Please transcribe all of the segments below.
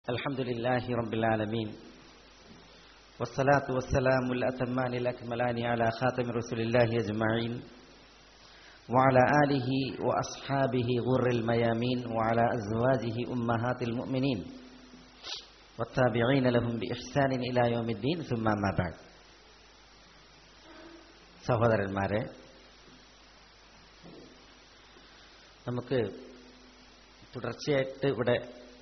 الحمد لله رب العالمين والصلاة والسلام الأتمان الأكملان على خاتم رسول الله أجمعين وعلى آله وأصحابه غر الميامين وعلى أزواجه أمهات المؤمنين والتابعين لهم بإحسان إلى يوم الدين ثم ما بعد സഹോദരന്മാരെ നമുക്ക് തുടർച്ചയായിട്ട് ഇവിടെ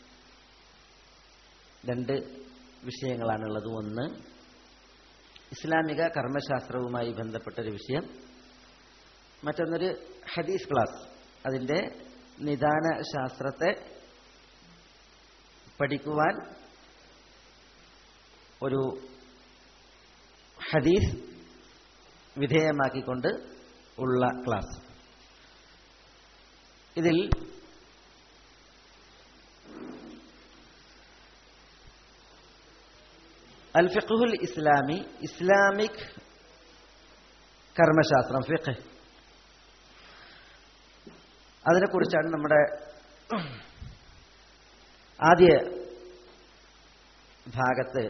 രണ്ട് വിഷയങ്ങളാണുള്ളത് ഒന്ന് ഇസ്ലാമിക കർമ്മശാസ്ത്രവുമായി ബന്ധപ്പെട്ടൊരു വിഷയം മറ്റൊന്നൊരു ഹദീസ് ക്ലാസ് അതിൻ്റെ നിദാന ശാസ്ത്രത്തെ പഠിക്കുവാൻ ഒരു ഹദീസ് വിധേയമാക്കിക്കൊണ്ട് ഉള്ള ക്ലാസ് ഇതിൽ അൽ ഫിഖുൽ ഇസ്ലാമി ഇസ്ലാമിക് കർമ്മശാസ്ത്രം ഫിഖ് അതിനെക്കുറിച്ചാണ് നമ്മുടെ ആദ്യ ഭാഗത്ത്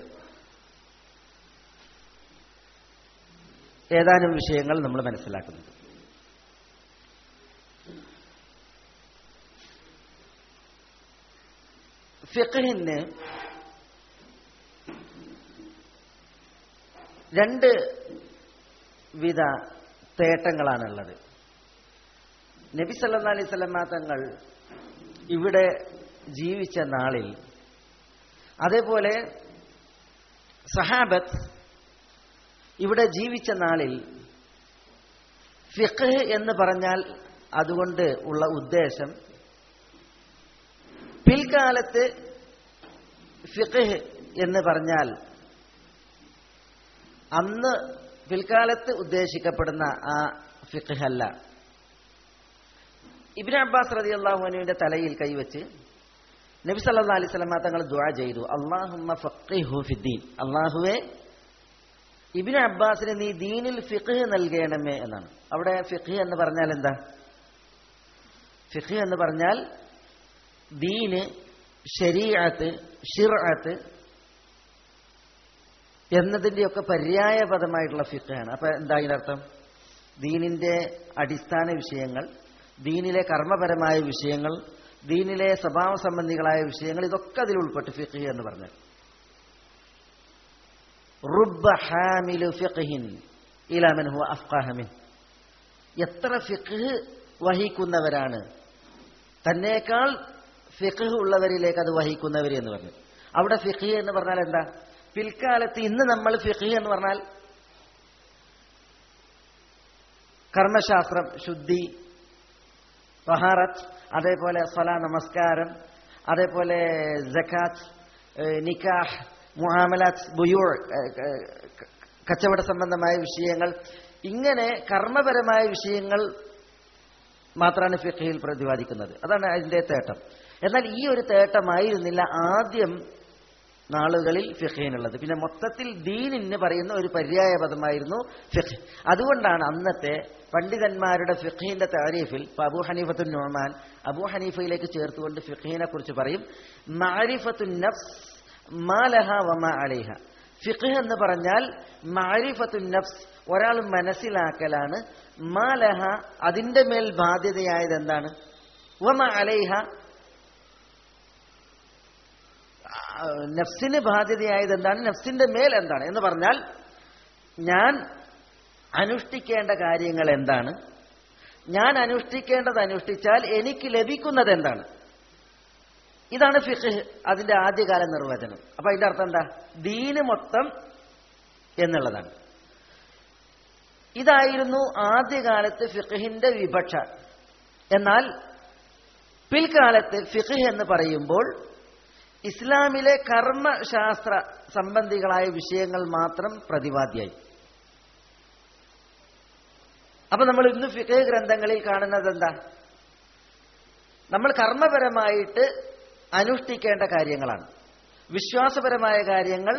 ഏതാനും വിഷയങ്ങൾ നമ്മൾ മനസ്സിലാക്കുന്നത് ഫിഖിന് രണ്ട് വിധ തേട്ടങ്ങളാണുള്ളത് നബി സല്ലാ അലൈഹി സ്വലമ തങ്ങൾ ഇവിടെ ജീവിച്ച നാളിൽ അതേപോലെ സഹാബത്ത് ഇവിടെ ജീവിച്ച നാളിൽ ഫിഖ് എന്ന് പറഞ്ഞാൽ അതുകൊണ്ട് ഉള്ള ഉദ്ദേശം പിൽക്കാലത്ത് ഫിഖ് എന്ന് പറഞ്ഞാൽ അന്ന് പിൽക്കാലത്ത് ഉദ്ദേശിക്കപ്പെടുന്ന ആ ഫിഖ് അല്ല ഇബിൻ അബ്ബാസ് റതി അള്ളാഹുനുവിന്റെ തലയിൽ കൈവച്ച് നബി സല്ലാ അലൈഹി സ്വലമ തങ്ങൾ ദുആ ചെയ്തു അള്ളാഹുമ്മ ഫഖിഹു ഫിദ്ദീൻ അള്ളാഹുവെ ഇബിൻ അബ്ബാസിന് നീ ദീനിൽ ഫിഖ് നൽകണമേ എന്നാണ് അവിടെ ഫിഖ് എന്ന് പറഞ്ഞാൽ എന്താ ഫിഖ് എന്ന് പറഞ്ഞാൽ ദീന് ഷരീഅത്ത് ഷിർഅത്ത് എന്നതിൻ്റെയൊക്കെ പര്യായ പദമായിട്ടുള്ള ഫിഖാണ് അപ്പൊ എന്താ ഇതിനർത്ഥം ദീനിന്റെ അടിസ്ഥാന വിഷയങ്ങൾ ദീനിലെ കർമ്മപരമായ വിഷയങ്ങൾ ദീനിലെ സ്വഭാവ സംബന്ധികളായ വിഷയങ്ങൾ ഇതൊക്കെ അതിൽ ഉൾപ്പെട്ട് ഫിഖ് എന്ന് പറഞ്ഞാൽ റുബ്ബ ഹാമിലു ഫിഖ്ഹിൻ ഇലാമൻ ഹുവ അഫ്ഖാഹമിൻ എത്ര ഫിഖ് വഹിക്കുന്നവരാണ് തന്നേക്കാൾ ഫിഖ് ഉള്ളവരിലേക്ക് അത് വഹിക്കുന്നവർ എന്ന് പറഞ്ഞു അവിടെ ഫിഖ് എന്ന് പറഞ്ഞാൽ എന്താ പിൽക്കാലത്ത് ഇന്ന് നമ്മൾ ഫിഖ് എന്ന് പറഞ്ഞാൽ കർമ്മശാസ്ത്രം ശുദ്ധി വഹാറത്ത് അതേപോലെ സ്വല നമസ്കാരം അതേപോലെ ജക്കാത്ത് നിക്കാഹ് മുഹാമലാത്ത് ബുയൂർ കച്ചവട സംബന്ധമായ വിഷയങ്ങൾ ഇങ്ങനെ കർമ്മപരമായ വിഷയങ്ങൾ മാത്രമാണ് ഫിഖയിൽ പ്രതിപാദിക്കുന്നത് അതാണ് അതിന്റെ തേട്ടം എന്നാൽ ഈ ഒരു തേട്ടമായിരുന്നില്ല ആദ്യം നാളുകളിൽ ഫിഖിനുള്ളത് പിന്നെ മൊത്തത്തിൽ ദീനിന് പറയുന്ന ഒരു പര്യായ പദമായിരുന്നു ഫിഖ് അതുകൊണ്ടാണ് അന്നത്തെ പണ്ഡിതന്മാരുടെ ഫിഖീന്റെ താരീഫിൽ അബൂ ഹനീഫത്തു നോമാൻ അബൂ ഹനീഫയിലേക്ക് ചേർത്തുകൊണ്ട് ഫിഖീനെ കുറിച്ച് പറയും മാരിഫത്തു നഫ്സ് മാലഹ വമ അലിഹ ഫിഖ് എന്ന് പറഞ്ഞാൽ മാരിഫത്തു നഫ്സ് ഒരാൾ മനസ്സിലാക്കലാണ് മാലഹ അതിന്റെ മേൽ ബാധ്യതയായത് എന്താണ് വമ അലൈഹ നഫ്സിന് ബാധ്യതയായത് എന്താണ് നഫ്സിന്റെ മേൽ എന്താണ് എന്ന് പറഞ്ഞാൽ ഞാൻ അനുഷ്ഠിക്കേണ്ട കാര്യങ്ങൾ എന്താണ് ഞാൻ അനുഷ്ഠിക്കേണ്ടത് അനുഷ്ഠിച്ചാൽ എനിക്ക് ലഭിക്കുന്നത് എന്താണ് ഇതാണ് ഫിഖ് അതിന്റെ ആദ്യകാല നിർവചനം അപ്പൊ അതിന്റെ അർത്ഥം എന്താ ദീന് മൊത്തം എന്നുള്ളതാണ് ഇതായിരുന്നു ആദ്യകാലത്ത് ഫിഖിന്റെ വിഭക്ഷ എന്നാൽ പിൽക്കാലത്ത് ഫിഖ് എന്ന് പറയുമ്പോൾ ഇസ്ലാമിലെ കർമ്മശാസ്ത്ര സംബന്ധികളായ വിഷയങ്ങൾ മാത്രം പ്രതിപാദ്യായി അപ്പൊ നമ്മൾ ഇന്ന് ഫിഖ് ഗ്രന്ഥങ്ങളിൽ കാണുന്നത് എന്താ നമ്മൾ കർമ്മപരമായിട്ട് അനുഷ്ഠിക്കേണ്ട കാര്യങ്ങളാണ് വിശ്വാസപരമായ കാര്യങ്ങൾ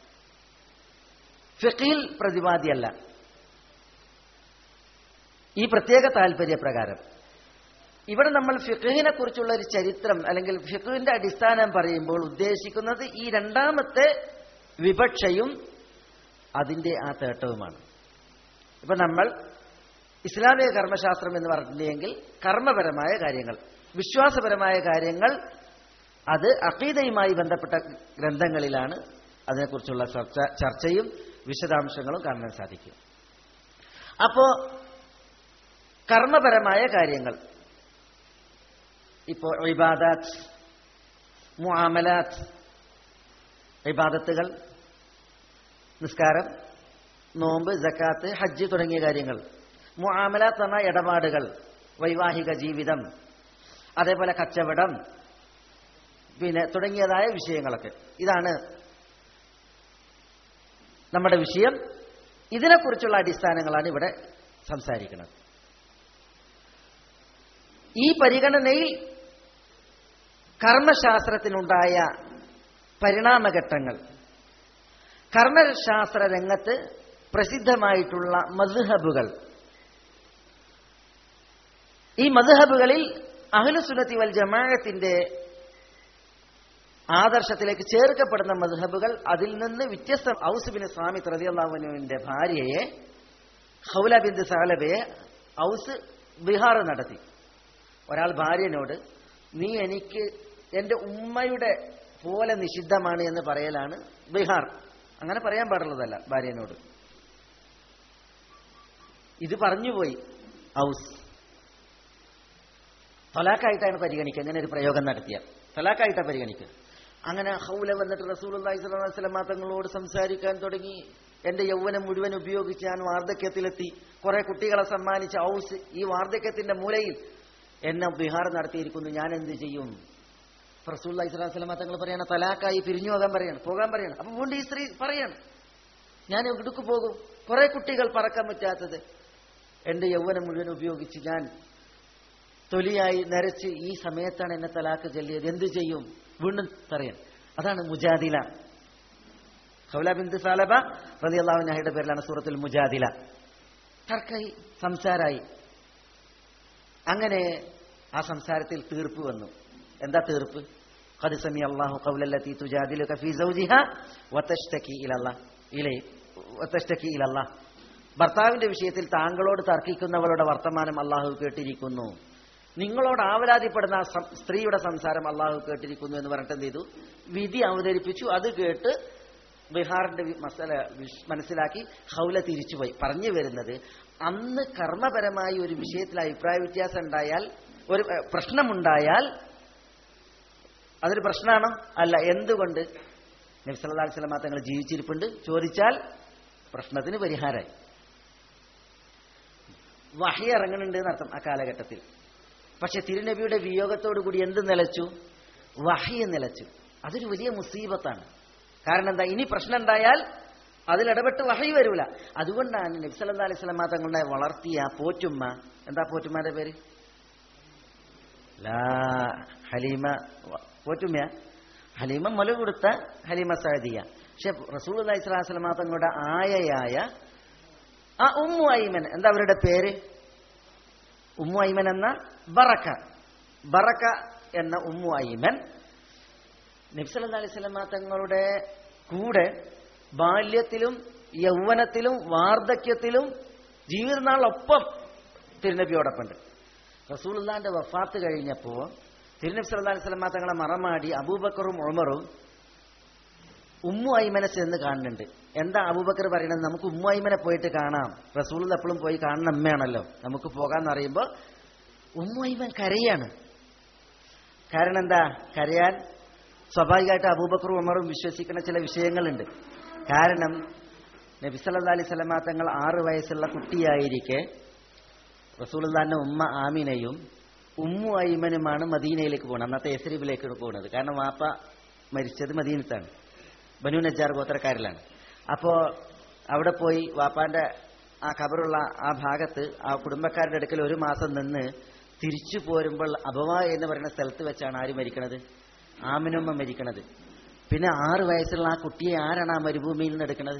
ഫിഖിൽ പ്രതിപാദ്യല്ല ഈ പ്രത്യേക താല്പര്യപ്രകാരം ഇവിടെ നമ്മൾ ഫിഖഹിനെ കുറിച്ചുള്ള ഒരു ചരിത്രം അല്ലെങ്കിൽ ഫിഖഹിന്റെ അടിസ്ഥാനം പറയുമ്പോൾ ഉദ്ദേശിക്കുന്നത് ഈ രണ്ടാമത്തെ വിവക്ഷയും അതിന്റെ ആ തേട്ടവുമാണ് ഇപ്പൊ നമ്മൾ ഇസ്ലാമിക കർമ്മശാസ്ത്രം എന്ന് പറഞ്ഞില്ലെങ്കിൽ കർമ്മപരമായ കാര്യങ്ങൾ വിശ്വാസപരമായ കാര്യങ്ങൾ അത് അഖീദയുമായി ബന്ധപ്പെട്ട ഗ്രന്ഥങ്ങളിലാണ് അതിനെക്കുറിച്ചുള്ള ചർച്ച ചർച്ചയും വിശദാംശങ്ങളും കാണാൻ സാധിക്കും അപ്പോ കർമ്മപരമായ കാര്യങ്ങൾ ഇപ്പോ ഇബാദാത്ത് മുആമലാത്ത് ഇബാദത്തുകൾ നിസ്കാരം നോമ്പ് ജക്കാത്ത് ഹജ്ജ് തുടങ്ങിയ കാര്യങ്ങൾ മുആമലാത്ത് എന്ന ഇടപാടുകൾ വൈവാഹിക ജീവിതം അതേപോലെ കച്ചവടം പിന്നെ തുടങ്ങിയതായ വിഷയങ്ങളൊക്കെ ഇതാണ് നമ്മുടെ വിഷയം ഇതിനെക്കുറിച്ചുള്ള അടിസ്ഥാനങ്ങളാണ് ഇവിടെ സംസാരിക്കുന്നത് ഈ പരിഗണനയിൽ കർമ്മശാസ്ത്രത്തിനുണ്ടായ പരിണാമഘട്ടങ്ങൾ കർമ്മശാസ്ത്ര രംഗത്ത് പ്രസിദ്ധമായിട്ടുള്ള മദ്ഹബുകൾ ഈ മദ്ഹബുകളിൽ അഹ്ലുസുന്നത്തി വൽ ജമാഅത്തിന്റെ ആദർശത്തിലേക്ക് ചേർക്കപ്പെടുന്ന മദ്ഹബുകൾ അതിൽ നിന്ന് വ്യത്യസ്ത ഔസ് ബിൻ സ്വാമി റതിയല്ലാഹുവിന്റെ ഭാര്യയെ ഹൗല ബിന്ദ് സാലബയെ ഔസ് ബിഹാർ നടത്തി ഒരാൾ ഭാര്യനോട് നീ എനിക്ക് എന്റെ ഉമ്മയുടെ പോലെ നിഷിദ്ധമാണ് എന്ന് പറയലാണ് ബിഹാർ അങ്ങനെ പറയാൻ പാടുള്ളതല്ല ഭാര്യനോട് ഇത് പറഞ്ഞുപോയി ഔസ് തലാക്കായിട്ടാണ് പരിഗണിക്കുക അങ്ങനെ ഒരു പ്രയോഗം നടത്തിയ തലാക്കായിട്ടാണ് പരിഗണിക്കുക അങ്ങനെ ഹൗല വന്നിട്ട് റസൂലി സ്വലമ തങ്ങളോട് സംസാരിക്കാൻ തുടങ്ങി എന്റെ യൗവനം മുഴുവൻ ഉപയോഗിച്ച് ഞാൻ വാർദ്ധക്യത്തിലെത്തി കുറെ കുട്ടികളെ സമ്മാനിച്ച ഔസ് ഈ വാർദ്ധക്യത്തിന്റെ മൂലയിൽ എന്നെ ബിഹാർ നടത്തിയിരിക്കുന്നു ഞാൻ എന്ത് ചെയ്യും റസൂല്ലി സ്വലാസ്ലമ തങ്ങൾ പറയണം തലാക്കായി പിരിഞ്ഞു പോകാൻ പറയണം പോകാൻ പറയണം അപ്പൊ വീണ്ടും ഈ സ്ത്രീ പറയണം ഞാൻ എവിടേക്ക് പോകും കുറെ കുട്ടികൾ പറക്കാൻ പറ്റാത്തത് എന്റെ യൗവനം മുഴുവൻ ഉപയോഗിച്ച് ഞാൻ തൊലിയായി നരച്ച് ഈ സമയത്താണ് എന്നെ തലാക്ക് ചൊല്ലിയത് എന്ത് ചെയ്യും വീണ്ടും പറയാൻ അതാണ് മുജാദില ഹൗല ബിന്ദു സാലബ റലി അള്ളാഹുനാഹിയുടെ പേരിലാണ് സൂറത്തിൽ മുജാദില തർക്കായി സംസാരായി അങ്ങനെ ആ സംസാരത്തിൽ തീർപ്പ് വന്നു എന്താ തീർപ്പ് قد سمع الله قول التي تجادلك في زوجها وتشتكي الى الله ഇലേ وتشتكي الى الله ഭർത്താവിന്റെ വിഷയത്തിൽ താങ്കളോട് തർക്കിക്കുന്നവളുടെ വർത്തമാനം അള്ളാഹു കേട്ടിരിക്കുന്നു നിങ്ങളോട് ആവലാതിപ്പെടുന്ന ആ സം- സ്ത്രീയുടെ സംസാരം അള്ളാഹു കേട്ടിരിക്കുന്നു എന്ന് പറഞ്ഞിട്ട് എന്ത് ചെയ്തു വിധി അവതരിപ്പിച്ചു അത് കേട്ട് ബിഹാറിന്റെ വി- മസല വിഷ്- മനസ്സിലാക്കി ഹൗല തിരിച്ചുപോയി പറഞ്ഞു വരുന്നത് അന്ന് കർമ്മപരമായി ഒരു വിഷയത്തിൽ അഭിപ്രായ വ്യത്യാസം ഉണ്ടായാൽ ഒരു ഏ, പ്രശ്നമുണ്ടായാൽ അതൊരു പ്രശ്നമാണോ അല്ല എന്തുകൊണ്ട് നബി സല്ലല്ലാഹു അലൈഹി വസല്ലമ തങ്ങൾ ജീവിച്ചിരിപ്പുണ്ട് ചോദിച്ചാൽ പ്രശ്നത്തിന് പരിഹാരമായി വഹി ഇറങ്ങുന്നുണ്ട് എന്നർത്ഥം ആ കാലഘട്ടത്തിൽ പക്ഷെ തിരുനബിയുടെ വിയോഗത്തോടു കൂടി എന്ത് നിലച്ചു വഹി നിലച്ചു അതൊരു വലിയ മുസീബത്താണ് കാരണം എന്താ ഇനി പ്രശ്നം ഉണ്ടായാൽ അതിലിടപെട്ട് വഹി വരൂല അതുകൊണ്ടാണ് നബി സല്ലല്ലാഹു അലൈഹി വസല്ലമ തങ്ങളുടെ വളർത്തിയ പോറ്റുമ്മ എന്താ പോറ്റുമ്മയുടെ പേര് ലാ ഹലീമ പോറ്റുമ്മ ഹലീമ മുല കൊടുത്ത ഹലീമ സഅദിയ പക്ഷെ റസൂൽ അലൈഹി സ്വലാഹു വസ്ലമ തങ്ങളുടെ ആയയായ ആ ഉമ്മു ഐമൻ എന്താ അവരുടെ പേര് ഉമ്മു ഐമൻ എന്ന ബറക്ക ബറക്ക എന്ന ഉമ്മു ഐമൻ നബ്സല്ലാ അലൈഹി സ്വലമ തങ്ങളുടെ കൂടെ ബാല്യത്തിലും യൗവനത്തിലും വാർദ്ധക്യത്തിലും ജീവിതനാളൊപ്പം തിരുനബിയോടൊപ്പമുണ്ട് റസൂലുള്ളാന്റെ വഫാത്ത് കഴിഞ്ഞപ്പോൾ തിരുനബി സല്ലല്ലാഹു അലൈഹി വസല്ലമ തങ്ങളെ മറമാടി അബൂബക്കറും ഉമറും ഉമ്മു ഐമനെ ചെന്ന് കാണുന്നുണ്ട് എന്താ അബൂബക്കർ പറയുന്നത് നമുക്ക് ഉമ്മു ഐമനെ പോയിട്ട് കാണാം റസൂൽ എപ്പോഴും പോയി കാണുന്ന അമ്മയാണല്ലോ നമുക്ക് പോകാന്ന് പറയുമ്പോൾ ഉമ്മു ഐമൻ കരയാണ് കാരണം എന്താ കരയാൻ സ്വാഭാവികമായിട്ട് അബൂബക്കറും ഉമറും വിശ്വസിക്കുന്ന ചില വിഷയങ്ങളുണ്ട് കാരണം നബി സല്ലല്ലാഹു അലൈഹി വസല്ലമ തങ്ങൾ ആറ് വയസ്സുള്ള കുട്ടിയായിരിക്കെ റസൂലുള്ളാന്റെ ഉമ്മ ആമിനയും ഉമ്മു ഐമനുമാണ് മദീനയിലേക്ക് പോകുന്നത് അന്നത്തെ എസ്രീബിലേക്ക് പോകുന്നത് കാരണം വാപ്പ മരിച്ചത് മദീനത്താണ് ബനു നജാർ ഗോത്രക്കാരിലാണ് അപ്പോ അവിടെ പോയി വാപ്പാന്റെ ആ ഖബറുള്ള ആ ഭാഗത്ത് ആ കുടുംബക്കാരുടെ അടുക്കൽ ഒരു മാസം നിന്ന് തിരിച്ചു പോരുമ്പോൾ അബവ എന്ന് പറയുന്ന സ്ഥലത്ത് വെച്ചാണ് ആര് മരിക്കണത് ആമിനുമ്മ മരിക്കണത് പിന്നെ ആറ് വയസ്സുള്ള ആ കുട്ടിയെ ആരാണ് ആ മരുഭൂമിയിൽ നിന്ന് എടുക്കുന്നത്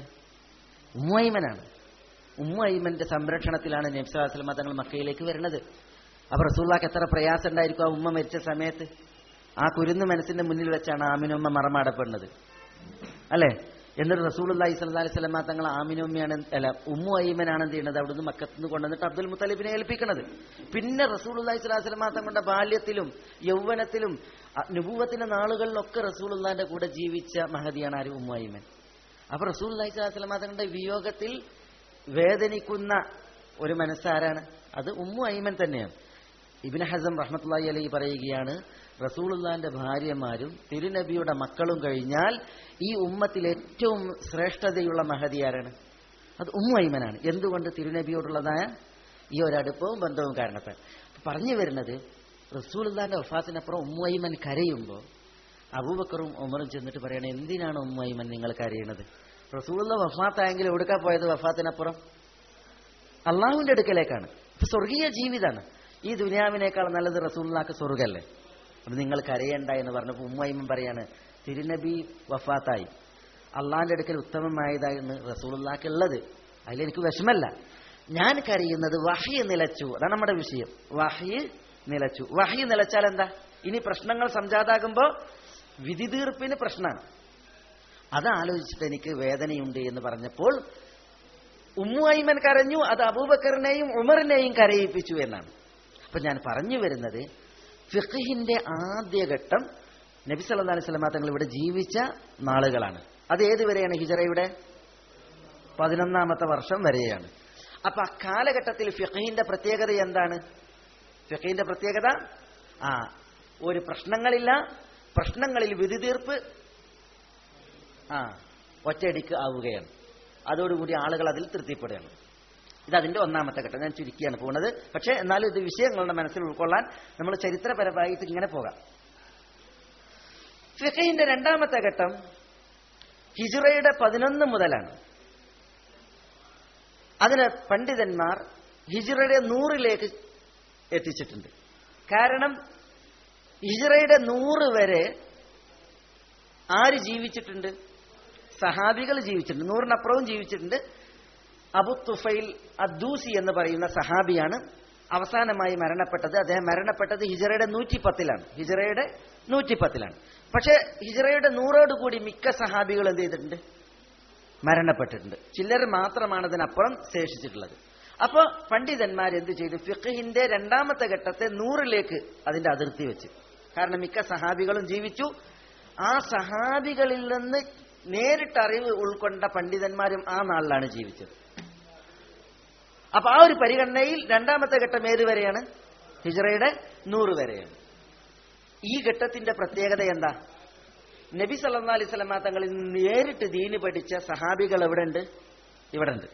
ഉമ്മൈമനാണ് ഉമ്മ ഐമന്റെ സംരക്ഷണത്തിലാണ് നബ്സലാസ്ലമ തങ്ങൾ മക്കയിലേക്ക് വരുന്നത് അപ്പൊ റസൂള്ളാക്ക് എത്ര പ്രയാസം ഉണ്ടായിരിക്കും ആ ഉമ്മ മരിച്ച സമയത്ത് ആ കുരുന്ന് മനസ്സിന്റെ മുന്നിൽ വെച്ചാണ് ആമിനുമ്മ മറമാടപ്പെടുന്നത് അല്ലേ എന്നിട്ട് റസൂലുള്ളാഹി സ്വല്ലല്ലാഹി അലൈഹി വസല്ലമ തങ്ങൾ ആമിനുമ്മയാണ് അല്ല ഉമ്മു അയ്മനാണ് എന്ത് ചെയ്യുന്നത് അവിടുന്ന് മക്കത്തുനിന്ന് കൊണ്ടുവന്നിട്ട് അബ്ദുൽ മുത്തലിബിനെ ഏൽപ്പിക്കുന്നത് പിന്നെ റസൂലുള്ളാഹി സ്വല്ലല്ലാഹി അലൈഹി വസല്ലമ തങ്ങളുടെ ബാല്യത്തിലും യൗവനത്തിലും അ- നുബുവത്തിന്റെ നാളുകളിലൊക്കെ റസൂലുള്ളാഹിന്റെ കൂടെ ജീവിച്ച മഹതിയാണ് ആര് ഉമ്മു അയ്മൻ അപ്പൊ റസൂലുള്ളാഹി സ്വല്ലല്ലാഹി അലൈഹി വസല്ലമ തങ്ങളുടെ വിയോഗത്തിൽ വേദനിക്കുന്ന ഒരു മനസ്സാരാണ് അത് ഉമ്മു അയ്മൻ തന്നെയാണ് ഇബിന് ഹസം റഹ്മത്തുള്ളാഹി അലൈഹി പറയുകയാണ് റസൂലുള്ളാന്റെ ഭാര്യമാരും തിരുനബിയുടെ മക്കളും കഴിഞ്ഞാൽ ഈ ഉമ്മത്തിൽ ഏറ്റവും ശ്രേഷ്ഠതയുള്ള മഹതി ആരാണ് അത് ഉമ്മു ഐമനാണ് എന്തുകൊണ്ട് തിരുനബിയോടുള്ളതായ ഈ ഒരടുപ്പവും ബന്ധവും കാരണത്താൽ പറഞ്ഞു വരുന്നത് റസൂലുള്ളാന്റെ വഫാത്തിനപ്പുറം ഉമ്മു ഐമൻ കരയുമ്പോൾ അബൂബക്കറും ഉമറും ചെന്നിട്ട് പറയണേ എന്തിനാണ് ഉമ്മു ഐമൻ നിങ്ങൾ കരയണത് റസൂലുള്ള വഫാത്തായെങ്കിൽ എവിടുക്കാ പോയത് വഫാത്തിനപ്പുറം അള്ളാഹുവിന്റെ അടുക്കലേക്കാണ് ഇപ്പൊ സ്വർഗീയ ജീവിതമാണ് ഈ ദുനിയാവിനേക്കാൾ നല്ലത് റസൂള്ളാക്ക് സ്വർഗല്ലേ അപ്പൊ നിങ്ങൾ കരയണ്ട എന്ന് പറഞ്ഞപ്പോൾ ഉമ്മയും പറയാണ് തിരുനബി വഫാത്തായി അള്ളാഹിന്റെ അടുക്കൽ ഉത്തമമായതായിരുന്നു റസൂള്ളാക്ക് ഉള്ളത് അതിലെനിക്ക് വിഷമല്ല ഞാൻ കരയുന്നത് വഹി നിലച്ചു അതാണ് നമ്മുടെ വിഷയം വഹി നിലച്ചു വഹി നിലച്ചാൽ എന്താ ഇനി പ്രശ്നങ്ങൾ സംജാതാകുമ്പോ വിധി തീർപ്പിന് പ്രശ്നമാണ് അത് ആലോചിച്ചിട്ട് എനിക്ക് വേദനയുണ്ട് എന്ന് പറഞ്ഞപ്പോൾ ഉമ്മു ഐമൻ കരഞ്ഞു അത് അബൂബക്കറിനെയും ഉമറിനെയും കരയിപ്പിച്ചു എന്നാണ് അപ്പൊ ഞാൻ പറഞ്ഞു വരുന്നത് ഫിഖിന്റെ ആദ്യഘട്ടം നബി സല്ലല്ലാഹു അലൈഹി വസല്ലമ തങ്ങൾ ഇവിടെ ജീവിച്ച നാളുകളാണ് അത് ഏതുവരെയാണ് ഹിജറയുടെ പതിനൊന്നാമത്തെ വർഷം വരെയാണ് അപ്പൊ ആ കാലഘട്ടത്തിൽ ഫിഖിന്റെ പ്രത്യേകത എന്താണ് ഫിഖിന്റെ പ്രത്യേകത ആ ഒരു പ്രശ്നങ്ങളില്ല പ്രശ്നങ്ങളിൽ വിധി തീർപ്പ് ആ ഒറ്റയടിക്ക് ആവുകയാണ് അതോടുകൂടി ആളുകൾ അതിൽ തൃപ്തിപ്പെടുകയാണ് ഇത് അതിന്റെ ഒന്നാമത്തെ ഘട്ടം ഞാൻ ചുരുക്കിയാണ് പോകുന്നത് പക്ഷേ എന്നാലും ഇത് വിഷയങ്ങളുടെ മനസ്സിൽ ഉൾക്കൊള്ളാൻ നമ്മൾ ചരിത്രപരമായിട്ട് ഇങ്ങനെ പോകാം ഫിഖഹിന്റെ രണ്ടാമത്തെ ഘട്ടം ഹിജുറയുടെ പതിനൊന്ന് മുതലാണ് അതിന് പണ്ഡിതന്മാർ ഹിജുറയുടെ നൂറിലേക്ക് എത്തിച്ചിട്ടുണ്ട് കാരണം ഹിജുറയുടെ നൂറ് വരെ ആര് ജീവിച്ചിട്ടുണ്ട് സഹാബികൾ ജീവിച്ചിട്ടുണ്ട് നൂറിനപ്പുറവും ജീവിച്ചിട്ടുണ്ട് അബു തുഫൈൽ അദ്ദൂസി എന്ന് പറയുന്ന സഹാബിയാണ് അവസാനമായി മരണപ്പെട്ടത് അദ്ദേഹം മരണപ്പെട്ടത് ഹിജറയുടെ നൂറ്റിപ്പത്തിലാണ് ഹിജറയുടെ നൂറ്റിപ്പത്തിലാണ് പക്ഷേ ഹിജറയുടെ നൂറോടുകൂടി മിക്ക സഹാബികൾ എന്ത് ചെയ്തിട്ടുണ്ട് മരണപ്പെട്ടിട്ടുണ്ട് ചിലർ മാത്രമാണ് ഇതിനപ്പുറം ശേഷിച്ചിട്ടുള്ളത് അപ്പോൾ പണ്ഡിതന്മാർ എന്ത് ചെയ്തു ഫിഖഹിന്റെ രണ്ടാമത്തെ ഘട്ടത്തെ നൂറിലേക്ക് അതിന്റെ അതിർത്തി വെച്ച് കാരണം മിക്ക സഹാബികളും ജീവിച്ചു ആ സഹാബികളിൽ നിന്ന് നേരിട്ട് അറിവ് ഉൾക്കൊണ്ട പണ്ഡിതന്മാരും ആ നാളിലാണ് ജീവിച്ചത് അപ്പൊ ആ ഒരു പരിഗണനയിൽ രണ്ടാമത്തെ ഘട്ടം ഏത് വരെയാണ് ഹിജറയുടെ നൂറ് വരെയാണ് ഈ ഘട്ടത്തിന്റെ പ്രത്യേകത എന്താ നബി സല്ലാ അലൈഹി സ്വലമ തങ്ങളിൽ നേരിട്ട് ദീന് പഠിച്ച സഹാബികൾ എവിടെ ഉണ്ട് ഇവിടെ ഉണ്ട്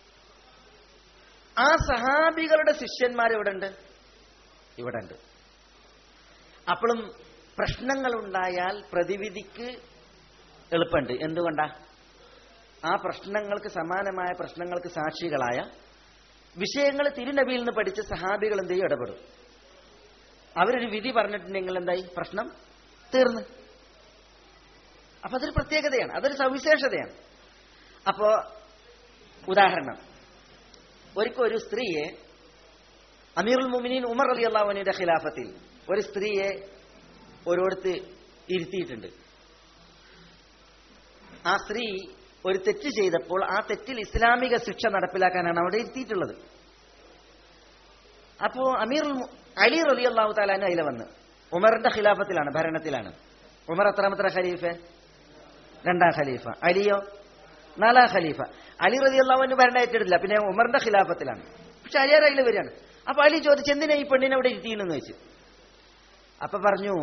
ആ സഹാബികളുടെ ശിഷ്യന്മാർ എവിടെ ഉണ്ട് ഇവിടെ ഉണ്ട് അപ്പോഴും പ്രശ്നങ്ങൾ ഉണ്ടായാൽ പ്രതിവിധിക്ക് എളുപ്പമുണ്ട് എന്തുകൊണ്ടാ ആ പ്രശ്നങ്ങൾക്ക് സമാനമായ പ്രശ്നങ്ങൾക്ക് സാക്ഷികളായ വിഷയങ്ങൾ തിരുനബിയിൽ നിന്ന് പഠിച്ച സഹാബികൾ എന്ത് ചെയ്യും ഇടപെടും അവരൊരു വിധി പറഞ്ഞിട്ടുണ്ടെങ്കിൽ എന്തായി പ്രശ്നം തീർന്ന് അപ്പൊ അതൊരു പ്രത്യേകതയാണ് അതൊരു സവിശേഷതയാണ് അപ്പോ ഉദാഹരണം ഒരിക്കൽ ഒരു സ്ത്രീയെ അമീറുൽ മുമിനീൻ ഉമർ അലി അള്ളാഹുവിന്റെ ഖിലാഫത്തിൽ ഒരു സ്ത്രീയെ ഒരിടത്ത് ഇരുത്തിയിട്ടുണ്ട് ആ സ്ത്രീ ഒരു തെറ്റ് ചെയ്തപ്പോൾ ആ തെറ്റിൽ ഇസ്ലാമിക ശിക്ഷ നടപ്പിലാക്കാനാണ് അവിടെ ഇരുത്തിയിട്ടുള്ളത് അപ്പോ അമീർ അലി റലി അള്ളാഹു താലാന് അതിലെ വന്ന് ഉമറിന്റെ ഖിലാഫത്തിലാണ് ഭരണത്തിലാണ് ഉമർ എത്രാമത്തെ ഖലീഫ രണ്ടാം ഖലീഫ അലിയോ നാലാം ഖലീഫ അലി റലി അള്ളാഹുവിന് ഭരണം ഏറ്റെടുത്തില്ല പിന്നെ ഉമറിന്റെ ഖിലാഫത്തിലാണ് പക്ഷെ അലിയാർ അതിൽ വരികയാണ് അപ്പൊ അലി ചോദിച്ചു എന്തിനാ ഈ പെണ്ണിനെ അവിടെ ഇരുത്തിയെന്ന് ചോദിച്ചു അപ്പൊ പറഞ്ഞു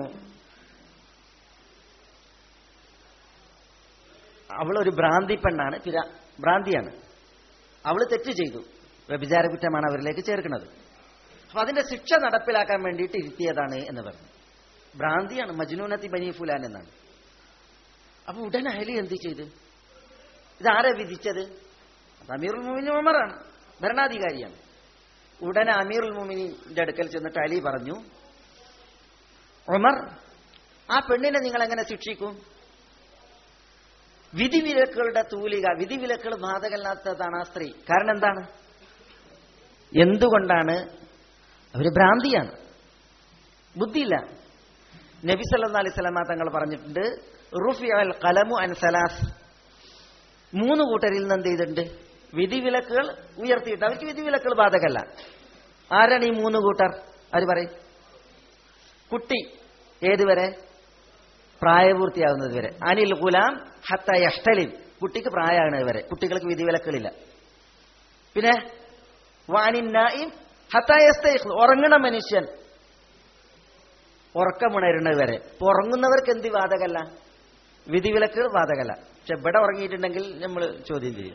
അവൾ ഒരു ഭ്രാന്തി പെണ്ണാണ് പിര ഭ്രാന്തിയാണ് അവൾ തെറ്റ് ചെയ്തു വ്യഭിചാര കുറ്റമാണ് അവരിലേക്ക് ചേർക്കുന്നത് അപ്പൊ അതിന്റെ ശിക്ഷ നടപ്പിലാക്കാൻ വേണ്ടിയിട്ട് ഇരുത്തിയതാണ് എന്ന് പറഞ്ഞു ഭ്രാന്തിയാണ് മജ്നൂനത്തി ബനി ഫുലാൻ എന്നാണ് അപ്പൊ ഉടനെ അലി എന്ത് ചെയ്തു ഇതാരെ വിധിച്ചത് അത് അമീറുൽ മുമിനി ഉമറാണ് ഭരണാധികാരിയാണ് ഉടനെ അമീറുൽ മുമിനിന്റെ അടുക്കൽ ചെന്നിട്ട് അലി പറഞ്ഞു ഉമർ ആ പെണ്ണിനെ നിങ്ങൾ എങ്ങനെ ശിക്ഷിക്കും വിധിവിലക്കുകളുടെ തൂലിക വിധിവിലക്കുകൾ ബാധകല്ലാത്തതാണ് ആ സ്ത്രീ കാരണം എന്താണ് എന്തുകൊണ്ടാണ് അവര് ഭ്രാന്തിയാണ് ബുദ്ധിയില്ല നബി സല്ലാ അലൈഹി സ്വലാമ തങ്ങൾ പറഞ്ഞിട്ടുണ്ട് റുഫി അൽ കലമു അൻ സലാസ് മൂന്ന് കൂട്ടരിൽ നിന്ന് എന്ത് ചെയ്തിട്ടുണ്ട് വിധിവിലക്കുകൾ ഉയർത്തിയിട്ട് അവർക്ക് വിധിവിലക്കുകൾ ബാധകല്ല ആരാണ് ഈ മൂന്ന് കൂട്ടർ അവർ പറയും കുട്ടി ഏതുവരെ പ്രായപൂർത്തിയാകുന്നത് വരെ അനിൽ ഗുലാം ഹത്ത യഷ്ടലിൻ കുട്ടിക്ക് പ്രായമാണ് വരെ കുട്ടികൾക്ക് വിധിവിലക്കുകളില്ല പിന്നെ വാനിൻ നായിം ഹത്ത യസ്തൈഖ് ഉറങ്ങണ മനുഷ്യൻ ഉറക്കമുണരുന്നത് വരെ ഇപ്പൊ ഉറങ്ങുന്നവർക്ക് എന്ത് ബാധകല്ല വിധിവിലക്കുകൾ ബാധകല്ല പക്ഷെ ഇവിടെ ഉറങ്ങിയിട്ടുണ്ടെങ്കിൽ നമ്മൾ ചോദ്യം ചെയ്യും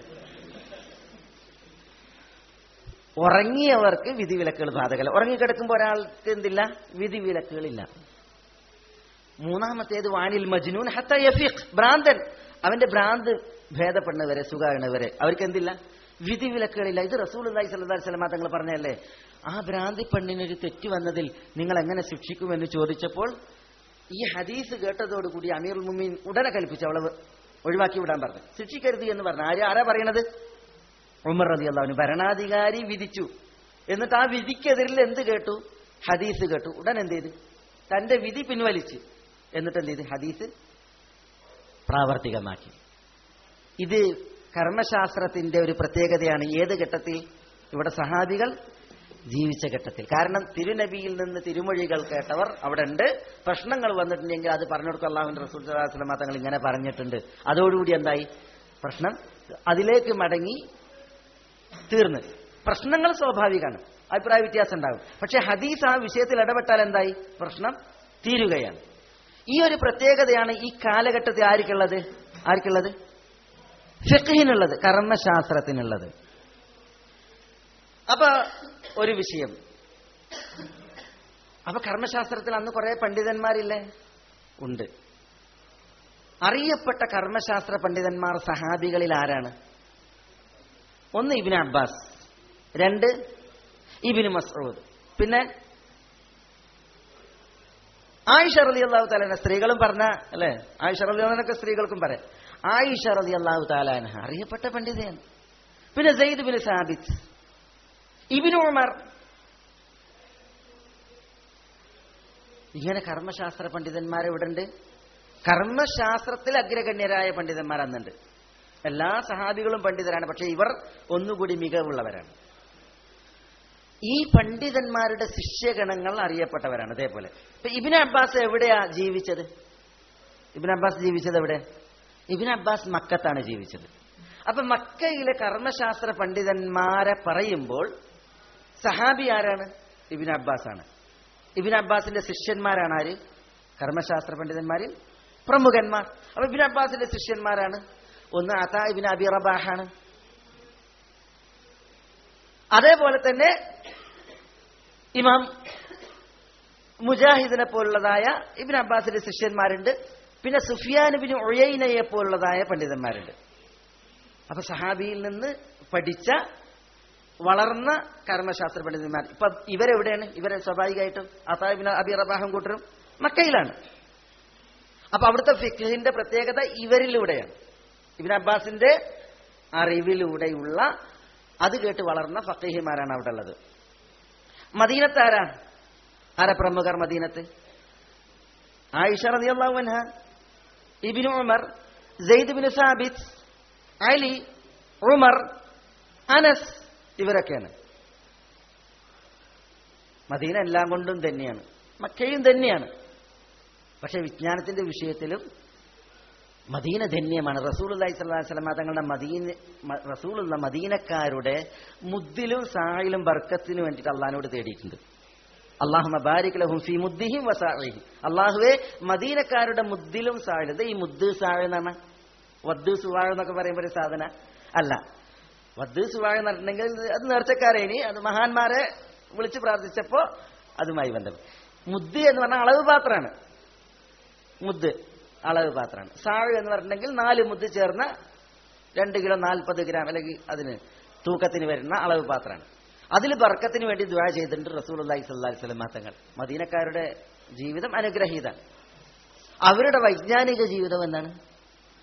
ഉറങ്ങിയവർക്ക് വിധിവിലക്കുകൾ ബാധകല്ല ഉറങ്ങിക്കിടക്കുമ്പോൾ ഒരാൾക്ക് എന്തില്ല വിധിവിലക്കുകളില്ല മൂന്നാമത്തേത് വാനിൽ മജ്നൂൻ ഹത്ത യഫീഖ് ഭ്രാന്തൻ അവന്റെ ഭ്രാന്ത് ഭേദപ്പെടുന്നവരെ സുഖാകണവരെ അവർക്ക് എന്തില്ല വിധിവിലക്കുകളില്ല ഇത് റസൂൽ അള്ളഹി സ്വല്ലാ സ്വലമ തങ്ങൾ പറഞ്ഞല്ലേ ആ ഭ്രാന്തി പെണ്ണിനൊരു തെറ്റ് വന്നതിൽ നിങ്ങൾ എങ്ങനെ ശിക്ഷിക്കുമെന്ന് ചോദിച്ചപ്പോൾ ഈ ഹദീസ് കേട്ടതോടുകൂടി അമീർ മുമീൻ ഉടനെ കൽപ്പിച്ചു അവളെ ഒഴിവാക്കി വിടാൻ പറഞ്ഞു ശിക്ഷിക്കരുത് എന്ന് പറഞ്ഞു ആര് ആരാ പറയണത് ഉമർ റതി അള്ളാഹുന് ഭരണാധികാരി വിധിച്ചു എന്നിട്ട് ആ വിധിക്കെതിരിൽ എന്ത് കേട്ടു ഹദീസ് കേട്ടു ഉടൻ എന്ത് ചെയ്ത് തന്റെ വിധി പിൻവലിച്ച് എന്നിട്ട് എന്ത് ചെയ്ത് ഹദീസ് പ്രാവർത്തികമാക്കി ഇത് കർമ്മശാസ്ത്രത്തിന്റെ ഒരു പ്രത്യേകതയാണ് ഏത് ഘട്ടത്തിൽ ഇവിടെ സഹാബികൾ ജീവിച്ച ഘട്ടത്തിൽ കാരണം തിരുനബിയിൽ നിന്ന് തിരുമൊഴികൾ കേട്ടവർ അവിടെ ഉണ്ട് പ്രശ്നങ്ങൾ വന്നിട്ടുണ്ടെങ്കിൽ അത് പറഞ്ഞു കൊടുക്കുക അള്ളാഹുവിന്റെ റസൂൽ സ്വലാസ്ലമ തങ്ങൾ ഇങ്ങനെ പറഞ്ഞിട്ടുണ്ട് അതോടുകൂടി എന്തായി പ്രശ്നം അതിലേക്ക് മടങ്ങി തീർന്ന് പ്രശ്നങ്ങൾ സ്വാഭാവികമാണ് അഭിപ്രായ വ്യത്യാസം ഉണ്ടാകും പക്ഷെ ഹദീസ് ആ വിഷയത്തിൽ ഇടപെട്ടാൽ എന്തായി പ്രശ്നം തീരുകയാണ് ഈ ഒരു പ്രത്യേകതയാണ് ഈ കാലഘട്ടത്തിൽ ആർക്കുള്ളത് ആർക്കുള്ളത് ഫിഖിനുള്ളത് കർമ്മശാസ്ത്രത്തിനുള്ളത് അപ്പൊ ഒരു വിഷയം അപ്പൊ കർമ്മശാസ്ത്രത്തിൽ അന്ന് കുറെ പണ്ഡിതന്മാരില്ലേ ഉണ്ട് അറിയപ്പെട്ട കർമ്മശാസ്ത്ര പണ്ഡിതന്മാർ സഹാബികളിൽ ആരാണ് ഒന്ന് ഇബിന് അബ്ബാസ് രണ്ട് ഇബിന് മസ്ഊദ് പിന്നെ ആയിഷ റലി അള്ളാഹു താലാന സ്ത്രീകളും പറഞ്ഞ അല്ലെ ആയിഷ റലി അള്ളഹാനൊക്കെ സ്ത്രീകൾക്കും പറയാം ആയിഷ റലി അള്ളാഹു താലാന അറിയപ്പെട്ട പണ്ഡിതയാണ് പിന്നെ Zaid bin Thabit Ibn Umar ഇങ്ങനെ കർമ്മശാസ്ത്ര പണ്ഡിതന്മാർ ഇവിടെ ഉണ്ട് കർമ്മശാസ്ത്രത്തിൽ അഗ്രഗണ്യരായ പണ്ഡിതന്മാർ അന്നുണ്ട് എല്ലാ സഹാബികളും പണ്ഡിതരാണ് പക്ഷെ ഇവർ ഒന്നുകൂടി മികവുള്ളവരാണ് ഈ പണ്ഡിതന്മാരുടെ ശിഷ്യഗണങ്ങൾ അറിയപ്പെട്ടവരാണ് അതേപോലെ ഇപ്പൊ ഇബിൻ അബ്ബാസ് എവിടെയാ ജീവിച്ചത് ഇബിൻ അബ്ബാസ് ജീവിച്ചത് എവിടെ ഇബിൻ അബ്ബാസ് മക്കത്താണ് ജീവിച്ചത് അപ്പൊ മക്കയിലെ കർമ്മശാസ്ത്ര പണ്ഡിതന്മാരെ പറയുമ്പോൾ സഹാബി ആരാണ് ഇബിൻ അബ്ബാസ് ആണ് ഇബിൻ അബ്ബാസിന്റെ ശിഷ്യന്മാരാണ് ആര് കർമ്മശാസ്ത്ര പണ്ഡിതന്മാരിൽ പ്രമുഖന്മാർ അപ്പൊ ഇബിൻ അബ്ബാസിന്റെ ശിഷ്യന്മാരാണ് ഒന്ന് അതാ ഇബിൻ അബി റബാഹാണ് അതേപോലെ തന്നെ ഇമാം മുജാഹിദിനെ പോലുള്ളതായ ഇബിൻ അബ്ബാസിന്റെ ശിഷ്യന്മാരുണ്ട് പിന്നെ സുഫിയാൻ ബിൻ ഒയൈനയെ പോലുള്ളതായ പണ്ഡിതന്മാരുണ്ട് അപ്പൊ സഹാബിയിൽ നിന്ന് പഠിച്ച വളർന്ന കർമ്മശാസ്ത്ര പണ്ഡിതന്മാർ ഇപ്പൊ ഇവരെവിടെയാണ് ഇവരെ സ്വാഭാവികമായിട്ടും അതാബിൻ അബി റബാഹം കൂട്ടരും മക്കയിലാണ് അപ്പൊ അവിടുത്തെ ഫിഖിന്റെ പ്രത്യേകത ഇവരിലൂടെയാണ് ഇബിൻ അബ്ബാസിന്റെ അറിവിലൂടെയുള്ള അത് കേട്ട് വളർന്ന ഫക്കീഹിമാരാണ് അവിടെ ഉള്ളത് മദീനത്ത് ആരാ ആരാ പ്രമുഖർ മദീനത്ത് ആയിഷ റളിയല്ലാഹു അൻഹ Ibn Umar Zaid bin Thabit Ali Umar Anas ഇവരൊക്കെയാണ് മദീന എല്ലാം കൊണ്ടും തന്നെയാണ് മക്കയും തന്നെയാണ് പക്ഷെ വിജ്ഞാനത്തിന്റെ വിഷയത്തിലും മദീന ധന്യമാണ് റസൂൽ അള്ളഹി സ്വലാഹു വസ്ലമ തങ്ങളുടെ മദീന റസൂലുള്ള മദീനക്കാരുടെ മുദ്ദിലും സായിലും ബർക്കത്തിനും വേണ്ടിയിട്ട് അള്ളഹാനോട് തേടിയിട്ടുണ്ട് അള്ളാഹു മബാരിക് ലഹും ഫി മുദ്ദിഹിം വസാഹിം അള്ളാഹുവെ മദീനക്കാരുടെ മുദ്ദിലും സായിലും ഇത് ഈ മുദ്ദ് സാഴ് എന്നാണ് വദ്ദ് സുവാഴ് എന്നൊക്കെ പറയുമ്പോൾ ഒരു സാധന അല്ല വദ്ദ് സുവാഴ് എന്ന് പറഞ്ഞിട്ടുണ്ടെങ്കിൽ അത് നേർച്ചക്കാരേനി അത് മഹാന്മാരെ വിളിച്ച് പ്രാർത്ഥിച്ചപ്പോ അതുമായി ബന്ധം മുദ്ദ് എന്ന് പറഞ്ഞാൽ അളവ് പാത്രമാണ് മുദ്ദ് അളവ് പാത്രമാണ് സാഴ് എന്ന് പറഞ്ഞിട്ടുണ്ടെങ്കിൽ നാല് മുദ്ദ് ചേർന്ന രണ്ട് കിലോ നാൽപ്പത് ഗ്രാം അല്ലെങ്കിൽ അതിന് തൂക്കത്തിന് വരുന്ന അളവ് പാത്രമാണ് അതിൽ ബർക്കത്തിന് വേണ്ടി ദ്വാ ചെയ്തിട്ടുണ്ട് റസൂൽ അള്ളഹി സ്വല്ലാഹി സ്വലമാ തങ്ങൾ മദീനക്കാരുടെ ജീവിതം അനുഗ്രഹീത അവരുടെ വൈജ്ഞാനിക ജീവിതം എന്താണ്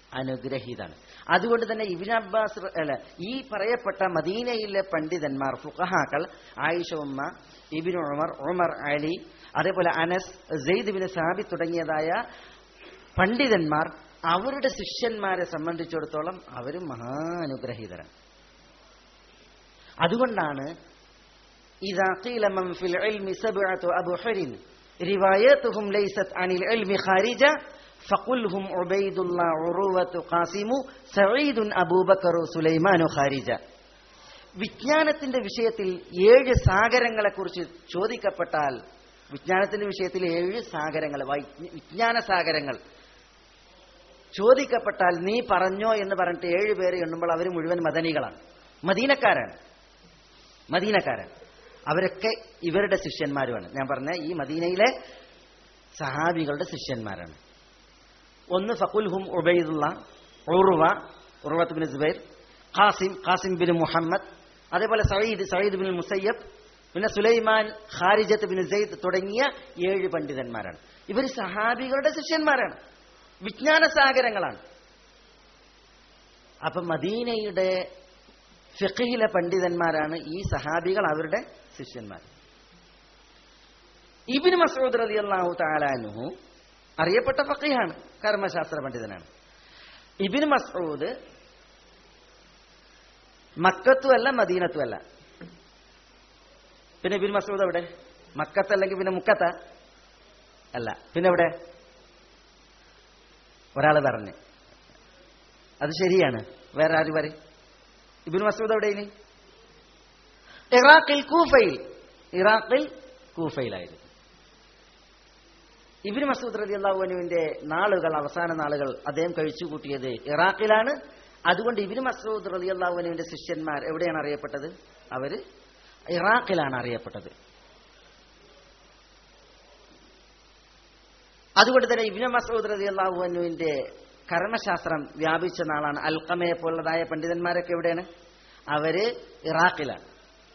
അനുഗ്രഹീതാണ് അതുകൊണ്ട് തന്നെ ഇബിൻ അബ്ബാസ് റ- അല്ല ഈ പറയപ്പെട്ട മദീനയിലെ പണ്ഡിതന്മാർ ഫുഖഹാക്കൾ ആയിഷ ഉമ്മ ഇബിൻ ഉമർ ഉമർ അലി അതേപോലെ അനസ് സെയ്ദ് ബിൻ സാബി തുടങ്ങിയതായ പണ്ഡിതന്മാർ അവരുടെ ശിഷ്യന്മാരെ സംബന്ധിച്ചിടത്തോളം അവരും മഹാനുഗ്രഹീതരാണ് അതുകൊണ്ടാണ് إذا قيل من في العلم سبعة أبحر روايتهم ليست عن العلم خارجة فقل هم عبيد الله عروة قاسم سعيد أبو بكر سليمان خارجة വിജ്ഞാനത്തിന്റെ വിഷയത്തിൽ ഏഴ് സാഗരങ്ങളെക്കുറിച്ച് ചോദിക്കപ്പെട്ടാൽ വിജ്ഞാനത്തിന്റെ വിഷയത്തിൽ ഏഴ് സാഗരങ്ങൾ വൈ- വിജ്ഞാന സാഗരങ്ങൾ ചോദിക്കപ്പെട്ടാൽ നീ പറഞ്ഞോ എന്ന് പറഞ്ഞിട്ട് ഏഴ് പേര് എണ്ണുമ്പോൾ അവർ മുഴുവൻ മദനികളാണ് മദീനക്കാരാണ് മദീനക്കാരാണ് അവരൊക്കെ ഇവരുടെ ശിഷ്യന്മാരുമാണ് ഞാൻ പറഞ്ഞ ഈ മദീനയിലെ സഹാബികളുടെ ശിഷ്യന്മാരാണ് ഒന്ന് ഫക്കുൽ ഹും Ubaidullah Urwa Urwah bin Zubair Qasim Qasim bin Muhammad അതേപോലെ സയ്യിദ് സയ്യിദ് ബിൻ മുസയ്യബ് പിന്നെ സുലൈമാൻ ഖാരിജത്ത് ബിൻ സെയ്ദ് തുടങ്ങിയ ഏഴ് പണ്ഡിതന്മാരാണ് ഇവർ സഹാബികളുടെ ശിഷ്യന്മാരാണ് വിജ്ഞാന സാഗരങ്ങളാണ് അപ്പൊ മദീനയുടെ ഫിഖഹിലെ പണ്ഡിതന്മാരാണ് ഈ സഹാബികൾ അവരുടെ ശിഷ്യന്മാർ ഇബിന് മസൂദ് റതി അള്ളാഹു താലാനുഹു അറിയപ്പെട്ട ഫഖീഹാണ് കർമ്മശാസ്ത്ര പണ്ഡിതനാണ് ഇബിന് മസൂദ് മക്കത്തും അല്ല മദീനത്തും അല്ല പിന്നെ ഇബിൻ മസൂദ് എവിടെ മക്കത്ത് അല്ലെങ്കിൽ പിന്നെ മുക്കത്ത അല്ല പിന്നെ എവിടെ ഒരാൾ പറഞ്ഞു അത് ശരിയാണ് വേറെ ആര് പറയും ഇബിൻ മസൂദ് എവിടെ ഇനി ഇറാഖിൽ കൂഫയിൽ ഇറാഖിൽ കൂഫയിലായിരുന്നു ഇബിൻ മസൂദ് റതി അള്ളാഹുവിന്റെ നാളുകൾ അവസാന നാളുകൾ അദ്ദേഹം കഴിച്ചു കൂട്ടിയത് ഇറാഖിലാണ് അതുകൊണ്ട് ഇബിൻ മസൂദ് റതി അള്ളാഹുവിന്റെ ശിഷ്യന്മാർ എവിടെയാണ് അറിയപ്പെട്ടത് അവര് ഇറാഖിലാണ് അറിയപ്പെട്ടത് അതുകൊണ്ട് തന്നെ ഇബിന് മസൂദ് റതി അള്ളാഹുവിന്റെ കർമ്മശാസ്ത്രം വ്യാപിച്ച നാളാണ് അൽക്കമയെ പോലുള്ളതായ പണ്ഡിതന്മാരൊക്കെ എവിടെയാണ് അവര് ഇറാഖിലാണ്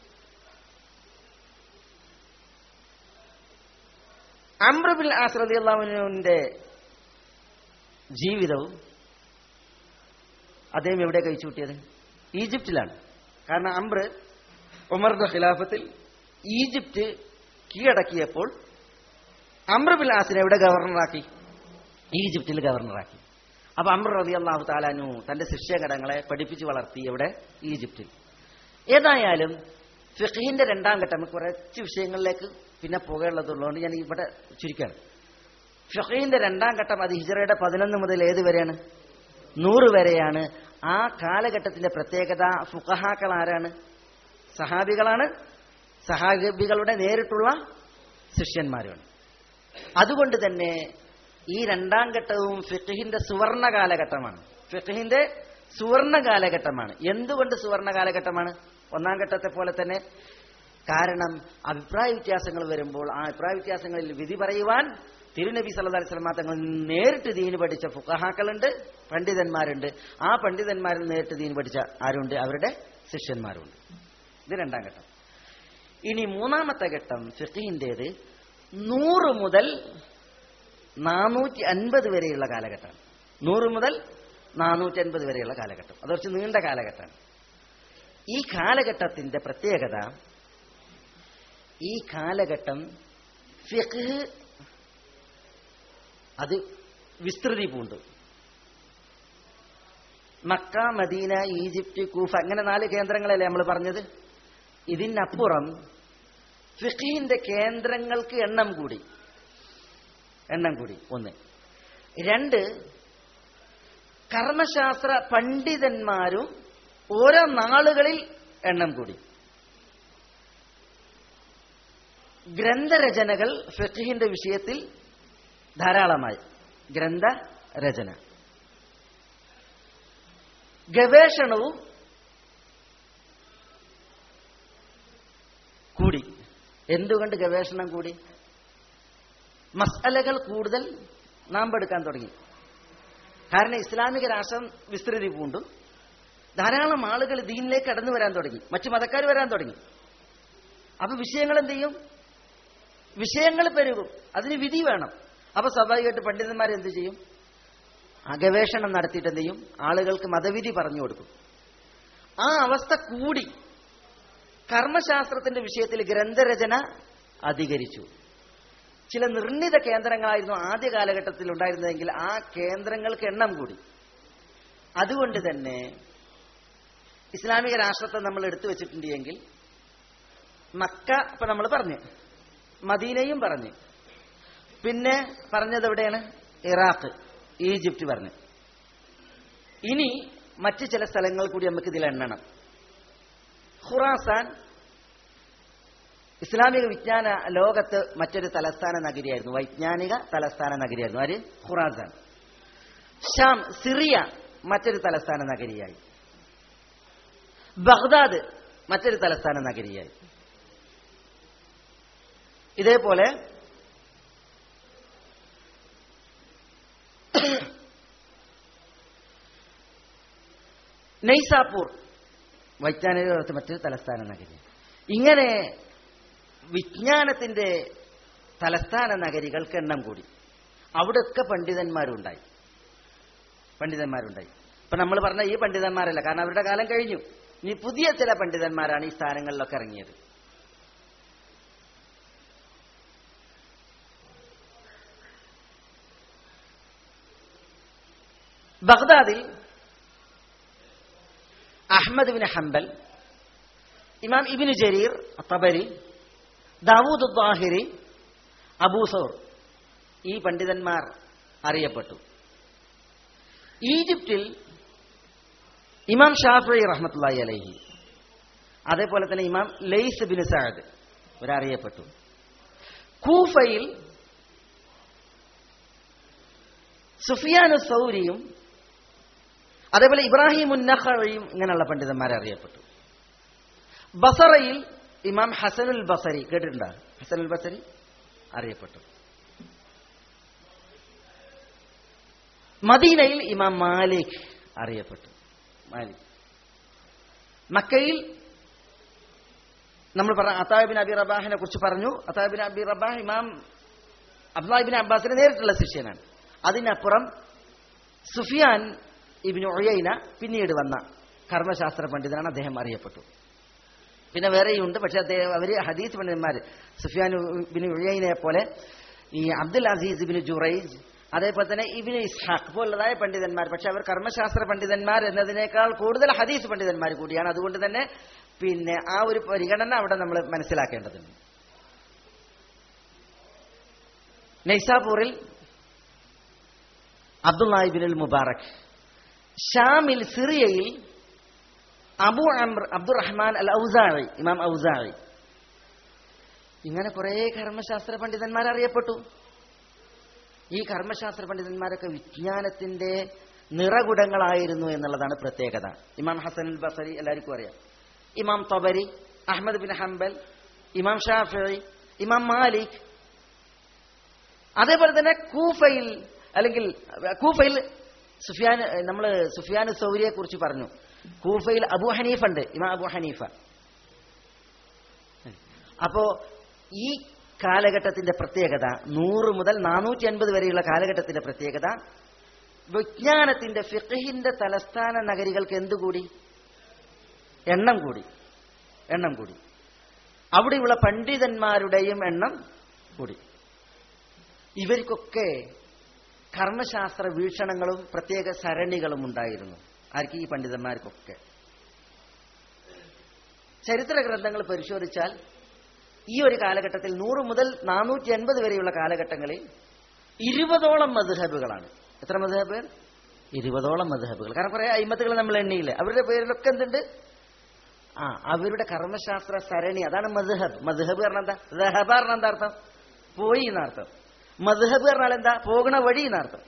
അമ്രബിൽ ആസ്രതി അള്ളാഹുവിന്റെ ജീവിതവും അദ്ദേഹം എവിടെ കഴിച്ചു കൂട്ടിയത് ഈജിപ്തിലാണ് കാരണം അമ്ര ഉമറുടെ ഖിലാഫത്തിൽ ഈജിപ്റ്റ് കീഴടക്കിയപ്പോൾ അമ്രബിൽ ആസിനെ എവിടെ ഗവർണറാക്കി ഈജിപ്തിൽ ഗവർണറാക്കി അപ്പൊ അമ്ര റബി അള്ളാഹു താലാനു തന്റെ ശിഷ്യഘടങ്ങളെ പഠിപ്പിച്ചു വളർത്തി എവിടെ ഈജിപ്തിൽ ഏതായാലും ഫിഖിന്റെ രണ്ടാം ഘട്ടം കുറച്ച് വിഷയങ്ങളിലേക്ക് പിന്നെ പോകേണ്ടതുള്ളതുകൊണ്ട് ഞാൻ ഇവിടെ ചുരുക്കാണ് ഫിഖിന്റെ രണ്ടാം ഘട്ടം അത് ഹിജറയുടെ പതിനൊന്ന് മുതൽ ഏത് വരെയാണ് നൂറ് വരെയാണ് ആ കാലഘട്ടത്തിന്റെ പ്രത്യേകത ഫുഖഹാക്കൾ ആരാണ് സഹാബികളാണ് സഹാബികളുടെ നേരിട്ടുള്ള ശിഷ്യന്മാരുമാണ് അതുകൊണ്ട് തന്നെ ഈ രണ്ടാം ഘട്ടവും ഫിഖിന്റെ സുവർണ കാലഘട്ടമാണ് ഫിഖിന്റെ സുവർണ കാലഘട്ടമാണ് എന്തുകൊണ്ട് സുവർണ കാലഘട്ടമാണ് ഒന്നാം ഘട്ടത്തെ പോലെ തന്നെ കാരണം അഭിപ്രായ വ്യത്യാസങ്ങൾ വരുമ്പോൾ ആ അഭിപ്രായ വ്യത്യാസങ്ങളിൽ വിധി പറയുവാൻ തിരുനബി സല്ലല്ലാഹു അലൈഹി വസല്ലം തങ്ങൾ നേരിട്ട് ദീന് പഠിച്ച ഫുഖഹാക്കളുണ്ട് പണ്ഡിതന്മാരുണ്ട് ആ പണ്ഡിതന്മാരിൽ നേരിട്ട് ദീന് പഠിച്ച ആരുണ്ട് അവരുടെ ശിഷ്യന്മാരുണ്ട് ഇത് രണ്ടാം ഘട്ടം ഇനി മൂന്നാമത്തെ ഘട്ടം ഫിഖിന്റേത് നൂറ് മുതൽ നാനൂറ്റി അൻപത് വരെയുള്ള കാലഘട്ടമാണ് നൂറ് മുതൽ നാനൂറ്റി അൻപത് വരെയുള്ള കാലഘട്ടം അത് കുറച്ച് നീണ്ട കാലഘട്ടമാണ് ഈ കാലഘട്ടത്തിന്റെ പ്രത്യേകത ഈ കാലഘട്ടം ഫിഖ് അത് വിസ്തൃതി പൂണ്ടു മക്ക മദീന ഈജിപ്റ്റ് കൂഫ അങ്ങനെ നാല് കേന്ദ്രങ്ങളല്ലേ നമ്മൾ പറഞ്ഞത് ഇതിനപ്പുറം ഫിഖിന്റെ കേന്ദ്രങ്ങൾക്ക് എണ്ണം കൂടി എണ്ണം കൂടി ഒന്ന് രണ്ട് കർമ്മശാസ്ത്ര പണ്ഡിതന്മാരും ഓരോ നാളുകളിൽ എണ്ണം കൂടി ഗ്രന്ഥരചനകൾ ഫിഖിന്റെ വിഷയത്തിൽ ധാരാളമായി ഗ്രന്ഥരചന ഗവേഷണവും കൂടി എന്തുകൊണ്ട് ഗവേഷണം കൂടി മസാലകൾ കൂടുതൽ നാമ്പെടുക്കാൻ തുടങ്ങി കാരണം ഇസ്ലാമിക രാഷ്ട്രം വിസ്തൃതി പൂണ്ടു ധാരാളം ആളുകൾ ദീനിലേക്ക് കടന്നു വരാൻ തുടങ്ങി മറ്റു മതക്കാർ വരാൻ തുടങ്ങി അപ്പൊ വിഷയങ്ങൾ എന്ത് ചെയ്യും വിഷയങ്ങൾ പെരുകും അതിന് വിധി വേണം അപ്പൊ സ്വാഭാവികമായിട്ട് പണ്ഡിതന്മാർ എന്ത് ചെയ്യും ആ ഗവേഷണം നടത്തിയിട്ട് എന്ത് ചെയ്യും ആളുകൾക്ക് മതവിധി പറഞ്ഞു കൊടുക്കും ആ അവസ്ഥ കൂടി കർമ്മശാസ്ത്രത്തിന്റെ വിഷയത്തിൽ ഗ്രന്ഥരചന അധികരിച്ചു ചില നിർണിത കേന്ദ്രങ്ങളായിരുന്നു ആദ്യ കാലഘട്ടത്തിൽ ഉണ്ടായിരുന്നതെങ്കിൽ ആ കേന്ദ്രങ്ങൾക്ക് എണ്ണം കൂടി അതുകൊണ്ട് തന്നെ ഇസ്ലാമിക രാഷ്ട്രത്തെ നമ്മൾ എടുത്തു വെച്ചിട്ടുണ്ട് എങ്കിൽ മക്ക ഇപ്പൊ നമ്മൾ പറഞ്ഞു മദീനയും പറഞ്ഞു പിന്നെ പറഞ്ഞത് എവിടെയാണ് ഇറാഖ് ഈജിപ്റ്റ് പറഞ്ഞു ഇനി മറ്റ് ചില സ്ഥലങ്ങൾ കൂടി നമുക്ക് ഇതിൽ എണ്ണണം ഖുറാസാൻ ഇസ്ലാമിക വിജ്ഞാന ലോകത്ത് മറ്റൊരു തലസ്ഥാന നഗരിയായിരുന്നു വൈജ്ഞാനിക തലസ്ഥാന നഗരിയായിരുന്നു ആര് ഖുറാസാൻ ഷാം സിറിയ മറ്റൊരു തലസ്ഥാന നഗരിയായി ബഗ്ദാദ് മറ്റൊരു തലസ്ഥാന നഗരിയായി ഇതേപോലെ നെയ്സാപ്പൂർ വൈജ്ഞാനിക ലോകത്ത് മറ്റൊരു തലസ്ഥാന നഗരി ഇങ്ങനെ വിജ്ഞാനത്തിന്റെ തലസ്ഥാന നഗരികൾക്ക് എണ്ണം കൂടി അവിടെയൊക്കെ പണ്ഡിതന്മാരുണ്ടായി പണ്ഡിതന്മാരുണ്ടായി ഇപ്പൊ നമ്മൾ പറഞ്ഞ ഈ പണ്ഡിതന്മാരല്ല കാരണം അവരുടെ കാലം കഴിഞ്ഞു ഇനി പുതിയ ചില പണ്ഡിതന്മാരാണ് ഈ സ്ഥാനങ്ങളിലൊക്കെ ഇറങ്ങിയത് ബഗ്ദാദിൽ അഹമ്മദ് ബിൻ ഹംബൽ ഇമാം ഇബിന് ജരീർ തബരി ദാവൂദ് ദാഹിരി അബൂസോർ ഈ പണ്ഡിതന്മാർ അറിയപ്പെട്ടു ഈജിപ്തിൽ ഇമാം ഷാഫി റഹ്മത്തുള്ളി അലൈഹി അതേപോലെ തന്നെ ഇമാം ലൈസ് ബിൻ സാദ് ഇവരറിയപ്പെട്ടു കൂഫയിൽ സുഫിയാനു സൗരിയും അതേപോലെ ഇബ്രാഹിം ഉന്നഖയും ഇങ്ങനെയുള്ള പണ്ഡിതന്മാരെ അറിയപ്പെട്ടു ബസറയിൽ ഇമാം ഹസനുൽ ബസരി കേട്ടിട്ടുണ്ടോ ഹസനുൽ ബസരി അറിയപ്പെട്ടു മദീനയിൽ ഇമാം മാലിക് അറിയപ്പെട്ടു മാലിക് മക്കയിൽ നമ്മൾ പറഞ്ഞ അതാബിൻ അബി റബാഹിനെ കുറിച്ച് പറഞ്ഞു അതാബിൻ അബി റബാഹ് ഇമാം അബ്ദുല്ലാഹിബിൻ അബ്ബാസിന്റെ നേരിട്ടുള്ള ശിഷ്യനാണ് അതിനപ്പുറം സുഫിയാൻ ഇബിന് ഒഴൈന പിന്നീട് വന്ന കർമ്മശാസ്ത്ര പണ്ഡിതനാണ് അദ്ദേഹം അറിയപ്പെട്ടു പിന്നെ വേറെയുണ്ട് പക്ഷെ അദ്ദേഹം അവര് ഹദീസ് പണ്ഡിതന്മാർ സുഫിയാൻ ബിൻ ഉഴൈനെ പോലെ ഈ അബ്ദുൽ അസീസ് ബിൻ ജുറൈജ് അതേപോലെ തന്നെ ഇബിന് ഇസ്ഹാഖ് പോലുള്ളതായ പണ്ഡിതന്മാർ പക്ഷെ അവർ കർമ്മശാസ്ത്ര പണ്ഡിതന്മാർ എന്നതിനേക്കാൾ കൂടുതൽ ഹദീസ് പണ്ഡിതന്മാർ കൂടിയാണ് അതുകൊണ്ട് തന്നെ പിന്നെ ആ ഒരു പരിഗണന അവിടെ നമ്മൾ മനസ്സിലാക്കേണ്ടതുണ്ട് നൈസാപൂറിൽ അബ്ദുല്ലാഹിബിൻ മുബാറക് ഷാമിൽ സിറിയയിൽ അബു അംർ അബ്ദുറഹ്മാൻ അൽ ഔസാഴി ഇമാം ഔസാഴി ഇങ്ങനെ കുറെ കർമ്മശാസ്ത്ര പണ്ഡിതന്മാർ അറിയപ്പെട്ടു ഈ കർമ്മശാസ്ത്ര പണ്ഡിതന്മാരൊക്കെ വിജ്ഞാനത്തിന്റെ നിറകുടങ്ങളായിരുന്നു എന്നുള്ളതാണ് പ്രത്യേകത ഇമാം ഹസൻ അൽ ബസരി എല്ലാവർക്കും അറിയാം ഇമാം തൊബരി അഹമ്മദ് ബിൻ ഹംബൽ ഇമാം ഷാഫി ഇമാം മാലിക് അതേപോലെ തന്നെ കൂഫയിൽ അല്ലെങ്കിൽ കൂഫയിൽ സുഫിയാൻ നമ്മൾ സുഫിയാൻ സൗരിയെ കുറിച്ച് പറഞ്ഞു കൂഫയിൽ അബു ഹനീഫ ഉണ്ട് ഇമാം അബു ഹനീഫ അപ്പോ ഈ കാലഘട്ടത്തിന്റെ പ്രത്യേകത നൂറ് മുതൽ നാനൂറ്റി അൻപത് വരെയുള്ള കാലഘട്ടത്തിന്റെ പ്രത്യേകത വിജ്ഞാനത്തിന്റെ ഫിഖഹിന്റെ തലസ്ഥാന നഗരികൾക്ക് എന്തുകൂടി എണ്ണം കൂടി എണ്ണം കൂടി അവിടെയുള്ള പണ്ഡിതന്മാരുടെയും എണ്ണം കൂടി ഇവർക്കൊക്കെ കർമ്മശാസ്ത്ര വീക്ഷണങ്ങളും പ്രത്യേക സരണികളും ഉണ്ടായിരുന്നു ആർക്ക് ഈ പണ്ഡിതന്മാർക്കൊക്കെ ചരിത്ര ഗ്രന്ഥങ്ങൾ പരിശോധിച്ചാൽ ഈ ഒരു കാലഘട്ടത്തിൽ നൂറ് മുതൽ നാനൂറ്റി അൻപത് വരെയുള്ള കാലഘട്ടങ്ങളിൽ ഇരുപതോളം മധുഹബുകളാണ് എത്ര മധുഹബ് ഇരുപതോളം മധുഹബുകൾ കാരണം കുറെ അയിമത്തുകൾ നമ്മൾ എണ്ണിയില്ലേ അവരുടെ പേരിലൊക്കെ എന്തുണ്ട് ആ അവരുടെ കർമ്മശാസ്ത്ര സരണി അതാണ് മധുഹബ് മധുഹബ് പറഞ്ഞാൽ എന്താ ദഹബ പറഞ്ഞാൽ എന്താ അർത്ഥം പോയി എന്നർത്ഥം മധുഹബ് പറഞ്ഞാൽ എന്താ പോകണ വഴി എന്നർത്ഥം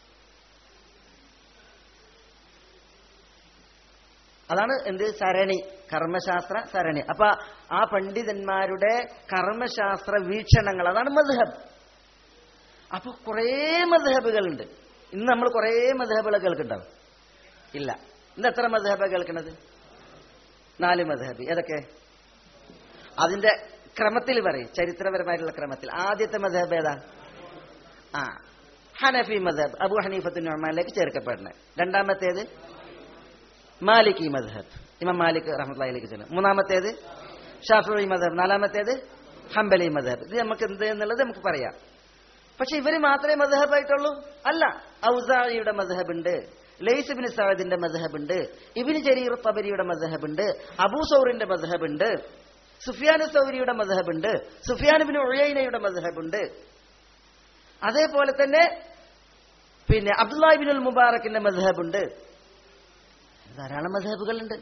അതാണ് എന്ത് സരണി കർമ്മശാസ്ത്ര സരണി അപ്പൊ ആ പണ്ഡിതന്മാരുടെ കർമ്മശാസ്ത്ര വീക്ഷണങ്ങൾ അതാണ് മധുഹബ് അപ്പൊ കുറേ മധുഹബുകളുണ്ട് ഇന്ന് നമ്മൾ കുറേ മധുഹബുകൾ കേൾക്കുന്നുണ്ടാവും ഇല്ല ഇന്ന് എത്ര മധുഹബ കേൾക്കുന്നത് നാല് മധുഹബ് ഏതൊക്കെ അതിന്റെ ക്രമത്തിൽ പറയും ചരിത്രപരമായിട്ടുള്ള ക്രമത്തിൽ ആദ്യത്തെ മധുഹബ് ഏതാ ആ ഹനഫി മദ്ഹബ് അബു ഹനീഫത്തുൽ നുഅ്മാനിലേക്ക് ചേർക്കപ്പെടുന്നത് രണ്ടാമത്തേത് മാലിക്കി മദ്ഹബ് ഇമാം മാലിക് റഹ്മത്തുള്ളാഹിലേക്ക് ചെല്ലും മൂന്നാമത്തേത് ഷാഫി മദ്ഹബ് നാലാമത്തേത് ഹംബലി മദ്ഹബ് ഇത് നമുക്ക് എന്ത് എന്നുള്ളത് നമുക്ക് പറയാം പക്ഷെ ഇവര് മാത്രമേ മദ്ഹബായിട്ടുള്ളൂ അല്ല ഔസായിയുടെ മദ്ഹബ് ഉണ്ട് ലൈസ് ബിൻ സഅദിന്റെ മദ്ഹബ് ഉണ്ട് ഇബിന് ജരീർ തബരിയുടെ മദ്ഹബ് ഉണ്ട് അബൂ സൗറിന്റെ മദ്ഹബ് ഉണ്ട് സുഫിയാൻ സൗരിയുടെ മദ്ഹബ് ഉണ്ട് സുഫിയാൻ ബിൻ ഉയൈനയുടെ മദ്ഹബ് ഉണ്ട് അതേപോലെ തന്നെ പിന്നെ അബ്ദുല്ലാഹിബിനുൽ മുബാറക്കിന്റെ മദ്ഹബ് ഉണ്ട് ധാരാളം മദ്ഹബുകളുണ്ട്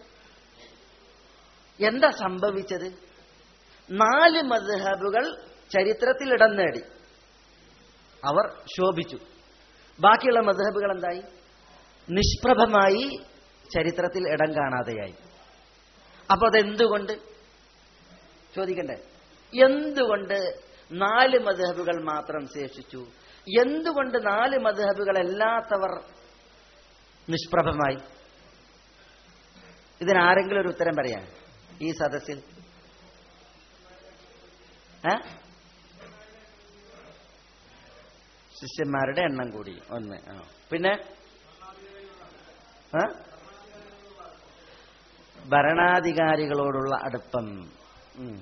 എന്താ സംഭവിച്ചത് നാല് മദ്ഹബുകൾ ചരിത്രത്തിൽ ഇടം നേടി അവർ ശോഭിച്ചു ബാക്കിയുള്ള മദ്ഹബുകൾ എന്തായി നിഷ്പ്രഭമായി ചരിത്രത്തിൽ ഇടം കാണാതെയായി അപ്പൊ അതെന്തുകൊണ്ട് ചോദിക്കണ്ടേ എന്തുകൊണ്ട് നാല് മദ്ഹബുകൾ മാത്രം ശേഷിച്ചു എന്തുകൊണ്ട് നാല് മദ്ഹബുകൾ അല്ലാത്തവർ നിഷ്പ്രഭമായി ഇതിനാരെങ്കിലും ഒരു ഉത്തരം പറയാൻ ഈ സദസ്സിൽ ഏ? ശിഷ്യന്മാരുടെ എണ്ണം കൂടി ഒന്ന് ആ. പിന്നെ ഏ? ഭരണാധികാരികളോടുള്ള അടുപ്പം ഉം.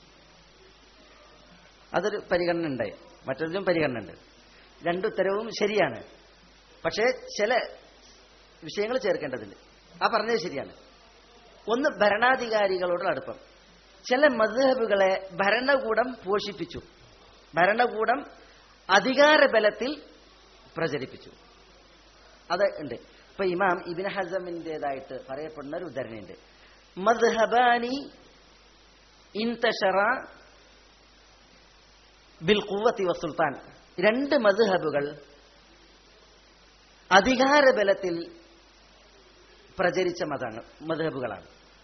അതൊരു പരിഗണന ഉണ്ട് മറ്റൊരു പരിഗണന ഉണ്ട് രണ്ടുത്തരവും ശരിയാണ് പക്ഷേ ചില വിഷയങ്ങൾ ചേർക്കേണ്ടതുണ്ട് ആ പറഞ്ഞത് ശരിയാണ് ഒന്ന് ഭരണാധികാരികളോടുള്ള അടുപ്പം ചില മദ്ഹബുകളെ ഭരണകൂടം പോഷിപ്പിച്ചു ഭരണകൂടം അധികാര ബലത്തിൽ പ്രചരിപ്പിച്ചു അത് ഉണ്ട് ഇപ്പൊ ഇമാം ഇബിൻ ഹസമിൻ്റെതായിട്ട് പറയപ്പെടുന്ന ഒരു ഉദാഹരണമുണ്ട് മദ്ഹബാനി ഇൻതഷറ ബിൽ കുവത്തി വസുൽത്താൻ രണ്ട് മദ്ഹബുകൾ അധികാര ബലത്തിൽ പ്രചരിച്ച മതങ്ങൾ മദ്ഹബുകളാണ്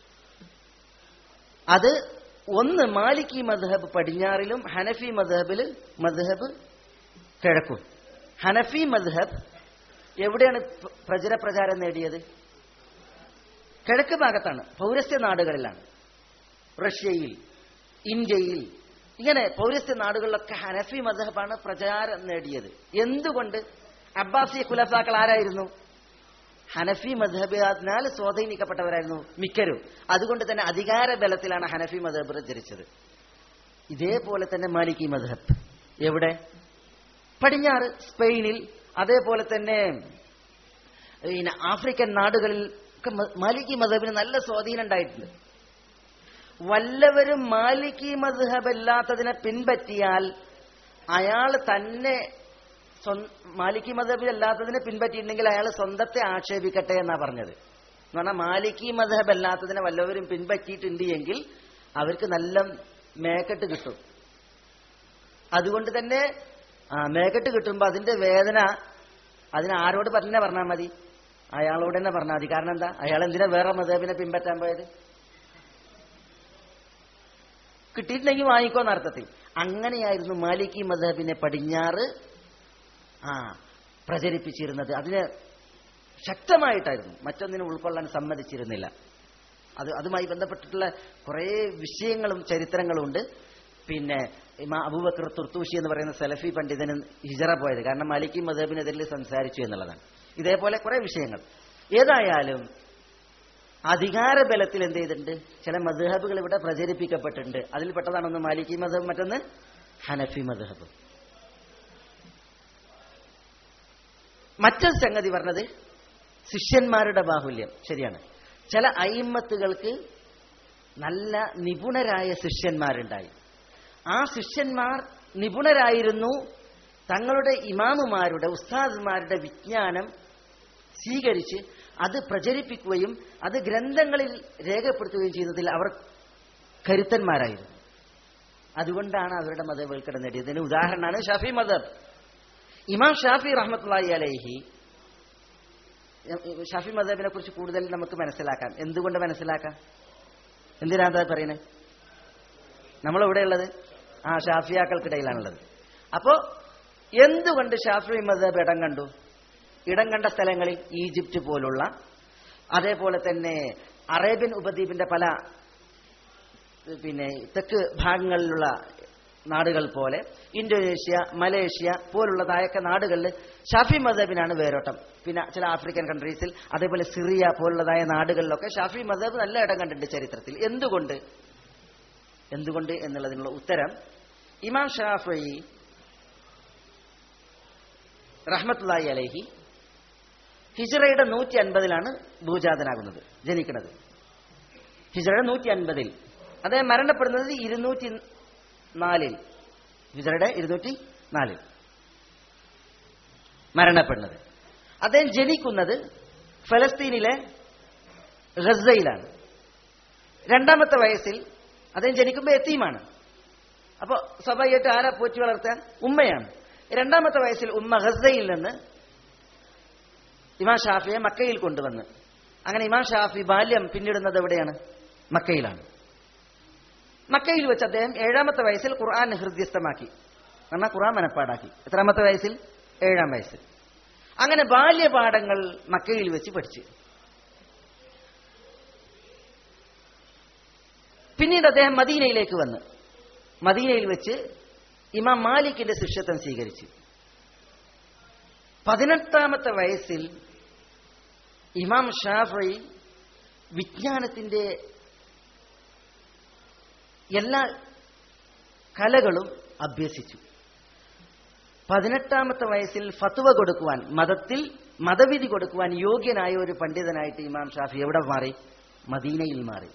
അത് ഒന്ന് മാലിക്കി മദ്ഹബ് പടിഞ്ഞാറിലും ഹനഫി മദ്ഹബിൽ മദ്ഹബ് കിഴക്കും ഹനഫി മദ്ഹബ് എവിടെയാണ് പ്ര- പ്രചരപ്രചാരം നേടിയത് കിഴക്ക് ഭാഗത്താണ് പൗരസ്ത്യ നാടുകളിലാണ് റഷ്യയിൽ ഇന്ത്യയിൽ ഇങ്ങനെ പൗരസ്ത്യ നാടുകളിലൊക്കെ ഹനഫി മദ്ഹബാണ് പ്രചാരം നേടിയത് എന്തുകൊണ്ട് അബ്ബാസി ഖുലഫാക്കൾ ആരായിരുന്നു ഹനഫി മദ്ഹബിനാൽ സ്വാധീനിക്കപ്പെട്ടവരായിരുന്നു മിക്കരും അതുകൊണ്ട് തന്നെ അധികാര ബലത്തിലാണ് ഹനഫി മദ്ഹബ് പ്രചരിച്ചത് ഇതേപോലെ തന്നെ മാലിക്കി മദ്ഹബ് എവിടെ പടിഞ്ഞാറ് സ്പെയിനിൽ അതേപോലെ തന്നെ പിന്നെ ആഫ്രിക്കൻ നാടുകളിൽ ഒക്കെ മ- മാലിക്കി മദ്ഹബിന് നല്ല സ്വാധീനം ഉണ്ടായിട്ടുണ്ട് വല്ലവരും മാലിക്കി മദ്ഹബ് അല്ലാത്തതിനെ പിൻപറ്റിയാൽ അയാൾ തന്നെ സ്വ- മാലിക്കി മദ്ഹബിൽ അല്ലാത്തതിനെ പിൻപറ്റിയിട്ടുണ്ടെങ്കിൽ അയാൾ സ്വന്തത്തെ ആക്ഷേപിക്കട്ടെ എന്നാ പറഞ്ഞത് എന്ന് പറഞ്ഞാൽ മാലിക്കി മദ്ഹബ് അല്ലാത്തതിനെ വല്ലവരും പിൻപറ്റിയിട്ടുണ്ട് എങ്കിൽ അവർക്ക് നല്ല മേക്കെട്ട് കിട്ടും അതുകൊണ്ട് തന്നെ ആ മേക്കെട്ട് കിട്ടുമ്പോൾ അതിന്റെ വേദന അതിന് ആരോട് തന്നെ പറഞ്ഞാൽ മതി അയാളോട് തന്നെ പറഞ്ഞാൽ മതി കാരണം എന്താ അയാൾ എന്തിനാ വേറെ മതേബിനെ പിൻപറ്റാൻ പോയത് കിട്ടിയിട്ടുണ്ടെങ്കിൽ വാങ്ങിക്കോന്ന അർത്ഥത്തിൽ അങ്ങനെയായിരുന്നു മാലിക്കി മദഹബിനെ പടിഞ്ഞാറ് ആ പ്രചരിപ്പിച്ചിരുന്നത് അതിനെ ശക്തമായിട്ടായിരുന്നു മറ്റൊന്നിനെ ഉൾക്കൊള്ളാൻ സമ്മതിച്ചിരുന്നില്ല അത് അതുമായി ബന്ധപ്പെട്ടിട്ടുള്ള കുറേ വിഷയങ്ങളും ചരിത്രങ്ങളും ഉണ്ട് പിന്നെ ഇമാ അബൂബക്കർ തുർത്തൂഷി എന്ന് പറയുന്ന സലഫി പണ്ഡിതന് ഹിജറ പോയത് കാരണം മാലിക്കി മദബിനെതിരിൽ സംസാരിച്ചു എന്നുള്ളതാണ് ഇതേപോലെ കുറേ വിഷയങ്ങൾ ഏതായാലും അധികാര ബലത്തിൽ എന്ത് ചെയ്തിട്ടുണ്ട് ചില മദ്ഹബുകൾ ഇവിടെ പ്രചരിപ്പിക്കപ്പെട്ടിട്ടുണ്ട് അതിൽ പെട്ടതാണ് ഒന്ന് മാലിക്കി മദ്ഹബ് മറ്റൊന്ന് ഹനഫി മദ്ഹബ് മറ്റൊരു സംഗതി പറഞ്ഞത് ശിഷ്യന്മാരുടെ ബാഹുല്യം ശരിയാണ് ചില അയിമത്തുകൾക്ക് നല്ല നിപുണരായ ശിഷ്യന്മാരുണ്ടായി ആ ശിഷ്യന്മാർ നിപുണരായിരുന്നു തങ്ങളുടെ ഇമാമുമാരുടെ ഉസ്താദ്മാരുടെ വിജ്ഞാനം സ്വീകരിച്ച് അത് പ്രചരിപ്പിക്കുകയും അത് ഗ്രന്ഥങ്ങളിൽ രേഖപ്പെടുത്തുകയും ചെയ്യുന്നതിൽ അവർ കരുത്തന്മാരായിരുന്നു അതുകൊണ്ടാണ് അവരുടെ മതവൽക്കരണം നേടിയത് ഇതിന് ഉദാഹരണമാണ് ഷാഫി മദബ് ഇമാം ഷാഫി റഹ്മത്തുള്ളി അലൈഹി ഷാഫി മദബിനെ കുറിച്ച് കൂടുതൽ നമുക്ക് മനസ്സിലാക്കാം എന്തുകൊണ്ട് മനസ്സിലാക്കാം എന്തിനാ അത് പറയുന്നത് നമ്മൾ എവിടെയുള്ളത് ആ ഷാഫിയാക്കൾക്കിടയിലാണുള്ളത് അപ്പോ എന്തുകൊണ്ട് ഷാഫി മദബ് ഇടം കണ്ടു ഇടം കണ്ട സ്ഥലങ്ങളിൽ ഈജിപ്റ്റ് പോലുള്ള അതേപോലെ തന്നെ അറേബ്യൻ ഉപദ്വീപിന്റെ പല പിന്നെ തെക്ക് ഭാഗങ്ങളിലുള്ള നാടുകൾ പോലെ ഇന്തോനേഷ്യ മലേഷ്യ പോലുള്ളതായൊക്കെ നാടുകളിൽ ഷാഫി മദബിനാണ് വേരോട്ടം പിന്നെ ചില ആഫ്രിക്കൻ കൺട്രീസിൽ അതേപോലെ സിറിയ പോലുള്ളതായ നാടുകളിലൊക്കെ ഷാഫി മദബ് നല്ല ഇടം കണ്ടിട്ടുണ്ട് ചരിത്രത്തിൽ എന്തുകൊണ്ട് എന്തുകൊണ്ട് എന്നുള്ളതിനുള്ള ഉത്തരം ഇമാം ഷാഫി റഹ്മത്തുല്ലായി അലഹി ഹിജറയുടെ നൂറ്റി അൻപതിലാണ് ഭൂജാതനാകുന്നത് ജനിക്കുന്നത് ഹിജറയുടെ നൂറ്റി അൻപതിൽ അദ്ദേഹം മരണപ്പെടുന്നത് ഇരുന്നൂറ്റി നാലിൽ ഹിജറയുടെ ഇരുന്നൂറ്റി നാലിൽ മരണപ്പെടുന്നത് അദ്ദേഹം ജനിക്കുന്നത് ഫലസ്തീനിലെ ഗസയിലാണ് രണ്ടാമത്തെ വയസ്സിൽ അദ്ദേഹം ജനിക്കുമ്പോൾ എത്തീമാണ് അപ്പോൾ സ്വാഭാവികമായിട്ട് ആരാ പോറ്റി വളർത്താൻ ഉമ്മയാണ് രണ്ടാമത്തെ വയസ്സിൽ ഉമ്മ ഗസയിൽ നിന്ന് ഇമാം ഷാഫിയെ മക്കയിൽ കൊണ്ടുവന്ന് അങ്ങനെ ഇമാം ഷാഫി ബാല്യം പിന്നിടുന്നത് എവിടെയാണ് മക്കയിലാണ് മക്കയിൽ വെച്ച് അദ്ദേഹം ഏഴാമത്തെ വയസ്സിൽ ഖുർആൻ ഹൃദ്യസ്ഥമാക്കി എന്നാൽ ഖുർആൻ മനപ്പാടാക്കി എത്രാമത്തെ വയസ്സിൽ ഏഴാം വയസ്സിൽ അങ്ങനെ ബാല്യപാഠങ്ങൾ മക്കയിൽ വെച്ച് പഠിച്ചു പിന്നീട് അദ്ദേഹം മദീനയിലേക്ക് വന്ന് മദീനയിൽ വെച്ച് ഇമാം മാലിക്കിന്റെ ശിഷ്യത്വം സ്വീകരിച്ചു പതിനെട്ടാമത്തെ വയസ്സിൽ ഇമാം ഷാഫി വിജ്ഞാനത്തിന്റെ എല്ലാ കലകളും അഭ്യസിച്ചു പതിനെട്ടാമത്തെ വയസ്സിൽ ഫത്വ കൊടുക്കുവാൻ മതത്തിൽ മതവിധി കൊടുക്കുവാൻ യോഗ്യനായ ഒരു പണ്ഡിതനായിട്ട് ഇമാം ഷാഫി എവിടെ മാറി മദീനയിൽ മാറി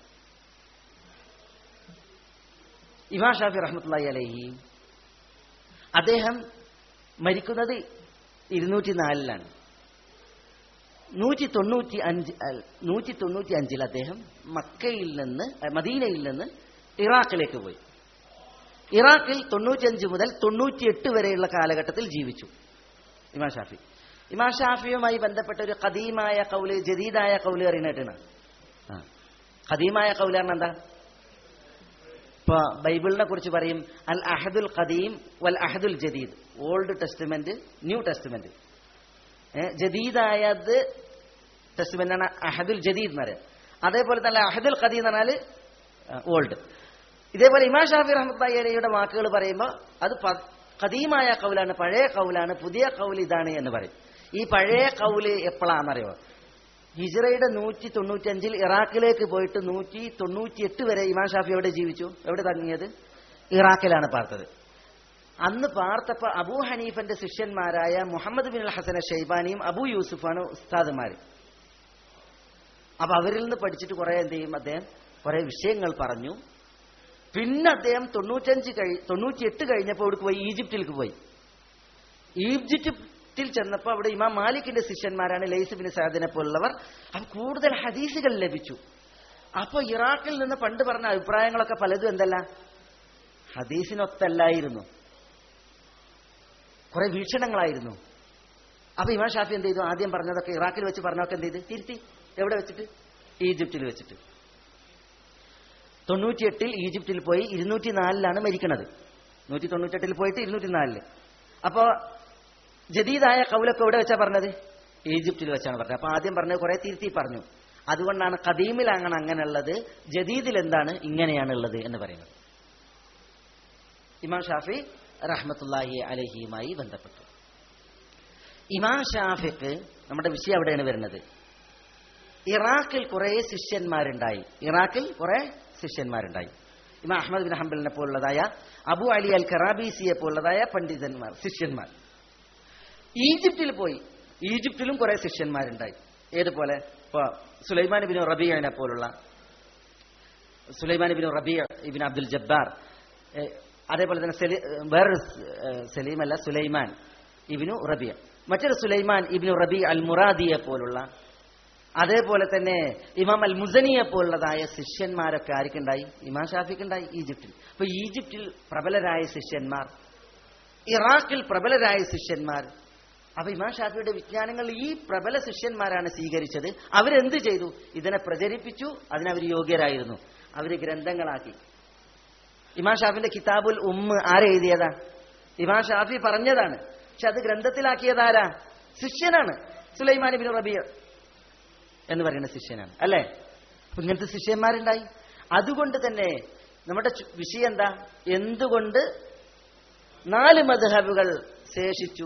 ഇമാം ഷാഫി റഹ്മത്തുള്ളി അലഹി അദ്ദേഹം മരിക്കുന്നത് ഇരുന്നൂറ്റി നാലിലാണ് നൂറ്റി തൊണ്ണൂറ്റി അഞ്ച് നൂറ്റി തൊണ്ണൂറ്റി അഞ്ചിൽ അദ്ദേഹം മക്കയിൽ നിന്ന് മദീനയിൽ നിന്ന് ഇറാഖിലേക്ക് പോയി ഇറാഖിൽ തൊണ്ണൂറ്റിയഞ്ച് മുതൽ തൊണ്ണൂറ്റിയെട്ട് വരെയുള്ള കാലഘട്ടത്തിൽ ജീവിച്ചു ഇമാം ഷാഫി ഇമാം ഷാഫിയുമായി ബന്ധപ്പെട്ട ഒരു കദീമായ കൗല് ജദീദായ കൗല് അറിയണേട്ടാണ് ഖദീമായ കൗല് പറഞ്ഞ എന്താ ഇപ്പൊ ബൈബിളിനെ കുറിച്ച് പറയും അൽ അഹദുൽ ഖദീം വൽ അഹദുൽ ജദീദ് ഓൾഡ് ടെസ്റ്റ്മെന്റ് ന്യൂ ടെസ്റ്റ്മെന്റ് ജദീദായത് ടെസ്റ്റ്മെന്റ് ആണ് അഹദുൽ ജദീദ് എന്ന് പറയാം അതേപോലെ തന്നെ അഹദുൽ ഖദീം എന്ന് പറഞ്ഞാൽ ഓൾഡ് ഇതേപോലെ ഇമാം ഷാഫി റഹ്മത്തായി അലയുടെ വാക്കുകൾ പറയുമ്പോൾ അത് കദീമായ കൗലാണ് പഴയ കൗലാണ് പുതിയ കൗൽ ഇതാണ് എന്ന് പറയും ഈ പഴയ കൗല് എപ്പോഴാണെന്നറിയോ ഹിജറയുടെ നൂറ്റി തൊണ്ണൂറ്റഞ്ചിൽ ഇറാഖിലേക്ക് പോയിട്ട് നൂറ്റി തൊണ്ണൂറ്റിയെട്ട് വരെ ഇമാം ഷാഫി എവിടെ ജീവിച്ചു എവിടെ തങ്ങിയത് ഇറാഖിലാണ് പാർത്തത് അന്ന് പാർത്തപ്പോ അബൂ ഹനീഫന്റെ ശിഷ്യന്മാരായ മുഹമ്മദ് ബിൻ ഹസന ഷെയ്ബാനിയും അബൂ യൂസുഫാണ് ഉസ്താദുമാർ അപ്പൊ അവരിൽ നിന്ന് പഠിച്ചിട്ട് കുറെ എന്ത് ചെയ്യും അദ്ദേഹം കുറെ വിഷയങ്ങൾ പറഞ്ഞു പിന്നെ അദ്ദേഹം തൊണ്ണൂറ്റഞ്ച് കഴി തൊണ്ണൂറ്റിയെട്ട് കഴിഞ്ഞപ്പോൾ അവിടെ പോയി ഈജിപ്തിലേക്ക് പോയി ഈജിപ്തിൽ ചെന്നപ്പോൾ അവിടെ ഇമാം മാലിക്കിന്റെ ശിഷ്യന്മാരാണ് ലൈസ് ബിൻ സാദിനെ പോലുള്ളവർ അത് കൂടുതൽ ഹദീസുകൾ ലഭിച്ചു അപ്പൊ ഇറാഖിൽ നിന്ന് പണ്ട് പറഞ്ഞ അഭിപ്രായങ്ങളൊക്കെ പലതും എന്തല്ല ഹദീസിനൊത്തല്ലായിരുന്നു കുറെ വീക്ഷണങ്ങളായിരുന്നു അപ്പൊ ഇമാം ഷാഫി എന്ത് ചെയ്തു ആദ്യം പറഞ്ഞതൊക്കെ ഇറാഖിൽ വെച്ച് പറഞ്ഞതൊക്കെ എന്ത് ചെയ്ത് തിരുത്തി എവിടെ വെച്ചിട്ട് ഈജിപ്തിൽ വെച്ചിട്ട് തൊണ്ണൂറ്റിയെട്ടിൽ ഈജിപ്തിൽ പോയി ഇരുന്നൂറ്റി നാലിലാണ് മരിക്കുന്നത് നൂറ്റി തൊണ്ണൂറ്റെട്ടിൽ പോയിട്ട് ഇരുന്നൂറ്റി നാലില് അപ്പോ ജദീദായ കൗലൊക്കെ എവിടെ വെച്ചാ പറഞ്ഞത് ഈജിപ്തിൽ വെച്ചാണ് പറഞ്ഞത് അപ്പൊ ആദ്യം പറഞ്ഞത് കുറെ തിരുത്തി പറഞ്ഞു അതുകൊണ്ടാണ് കദീമിലാണ് അങ്ങനെയുള്ളത് ജദീദിൽ എന്താണ് ഇങ്ങനെയാണുള്ളത് എന്ന് പറയുന്നത് ഇമാം ഷാഫി റഹ്മത്തുല്ലാഹി അലഹിയുമായി ബന്ധപ്പെട്ടു ഇമാം ഷാഫിക്ക് നമ്മുടെ വിഷയം എവിടെയാണ് വരുന്നത് ഇറാഖിൽ കുറെ ശിഷ്യന്മാരുണ്ടായി ഇറാഖിൽ കുറെ ശിഷ്യന്മാരുണ്ടായി ഇമാം അഹമ്മദ് ബിൻ ഹംബലിനെ പോലുള്ളതായ അബു അലി അൽ ഖറാബീസിയെ പോലുള്ളതായ പണ്ഡിതന്മാർ ശിഷ്യന്മാർ ഈജിപ്തിൽ പോയി ഈജിപ്തിലും കുറെ ശിഷ്യന്മാരുണ്ടായി ഏതുപോലെ ഇപ്പൊ സുലൈമാൻ ബിൻ റബീനെ പോലുള്ള Sulaiman bin Rabi ibn Abdul Jabbar അതേപോലെ തന്നെ വേറൊരു സലീമല്ല സുലൈമാൻ ഇബിനു റബിയ മറ്റൊരു സുലൈമാൻ ഇബിനു റബി അൽ മുറാദിയെ പോലുള്ള അതേപോലെ തന്നെ ഇമാം അൽ മുസനിയെ പോലുള്ളതായ ശിഷ്യന്മാരൊക്കെ ആർക്കുണ്ടായി ഇമാം ഷാഫിക്കുണ്ടായി ഈജിപ്തിൽ അപ്പൊ ഈജിപ്തിൽ പ്രബലരായ ശിഷ്യന്മാർ ഇറാഖിൽ പ്രബലരായ ശിഷ്യന്മാർ അപ്പൊ ഇമാം ഷാഫിയുടെ വിജ്ഞാനങ്ങൾ ഈ പ്രബല ശിഷ്യന്മാരാണ് സ്വീകരിച്ചത് അവരെന്ത് ചെയ്തു ഇതിനെ പ്രചരിപ്പിച്ചു അതിനവർ യോഗ്യരായിരുന്നു അവര് ഗ്രന്ഥങ്ങളാക്കി ഇമാം ഷാഫിന്റെ കിതാബുൽ ഉമ്മ് ആരെഴുതിയതാ ഇമാം ഷാഫി പറഞ്ഞതാണ് പക്ഷെ അത് ഗ്രന്ഥത്തിലാക്കിയതാരാ ശിഷ്യനാണ് സുലൈമാൻ ബിൻ റബിയ എന്ന് പറയുന്ന ശിഷ്യനാണ് അല്ലേ അപ്പൊ ഇങ്ങനത്തെ ശിഷ്യന്മാരുണ്ടായി അതുകൊണ്ട് തന്നെ നമ്മുടെ വിഷയം എന്താ എന്തുകൊണ്ട് നാല് മദ്ഹബുകൾ ശേഷിച്ചു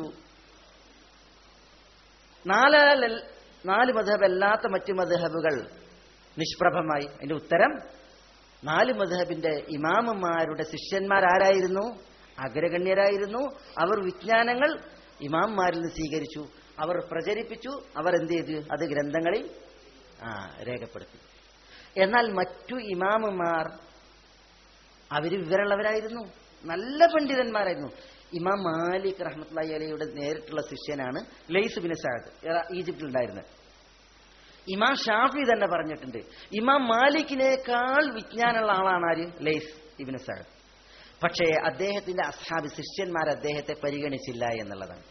നാല് നാല് മദ്ഹബല്ലാത്ത മറ്റു മദ്ഹബുകൾ നിഷ്പ്രഭമായി അതിന്റെ ഉത്തരം നാല് മദ്ഹബിന്റെ ഇമാമന്മാരുടെ ശിഷ്യന്മാരാരായിരുന്നു അഗ്രഗണ്യരായിരുന്നു അവർ വിജ്ഞാനങ്ങൾ ഇമാംമാരിൽ നിന്ന് സ്വീകരിച്ചു അവർ പ്രചരിപ്പിച്ചു അവർ എന്ത് ചെയ്തു അത് ഗ്രന്ഥങ്ങളിൽ ആ രേഖപ്പെടുത്തി എന്നാൽ മറ്റു ഇമാമുമാർ അവര് വിവരമുള്ളവരായിരുന്നു നല്ല പണ്ഡിതന്മാരായിരുന്നു ഇമാം മാലിക് റഹ്മത്തുള്ളി അലയുടെ നേരിട്ടുള്ള ശിഷ്യനാണ് ലൈസ് ബിൻ സാദ് ഈജിപ്തിൽ ഉണ്ടായിരുന്നത് ഇമാം ഷാഫി തന്നെ പറഞ്ഞിട്ടുണ്ട് ഇമാം മാലിക്കിനേക്കാൾ വിജ്ഞാനമുള്ള ആളാണ് ആര് ലൈസ് ഇബിന് സാദ് പക്ഷേ അദ്ദേഹത്തിന്റെ അസ്ഹാബ് ശിഷ്യന്മാർ അദ്ദേഹത്തെ പരിഗണിച്ചില്ല എന്നുള്ളതാണ്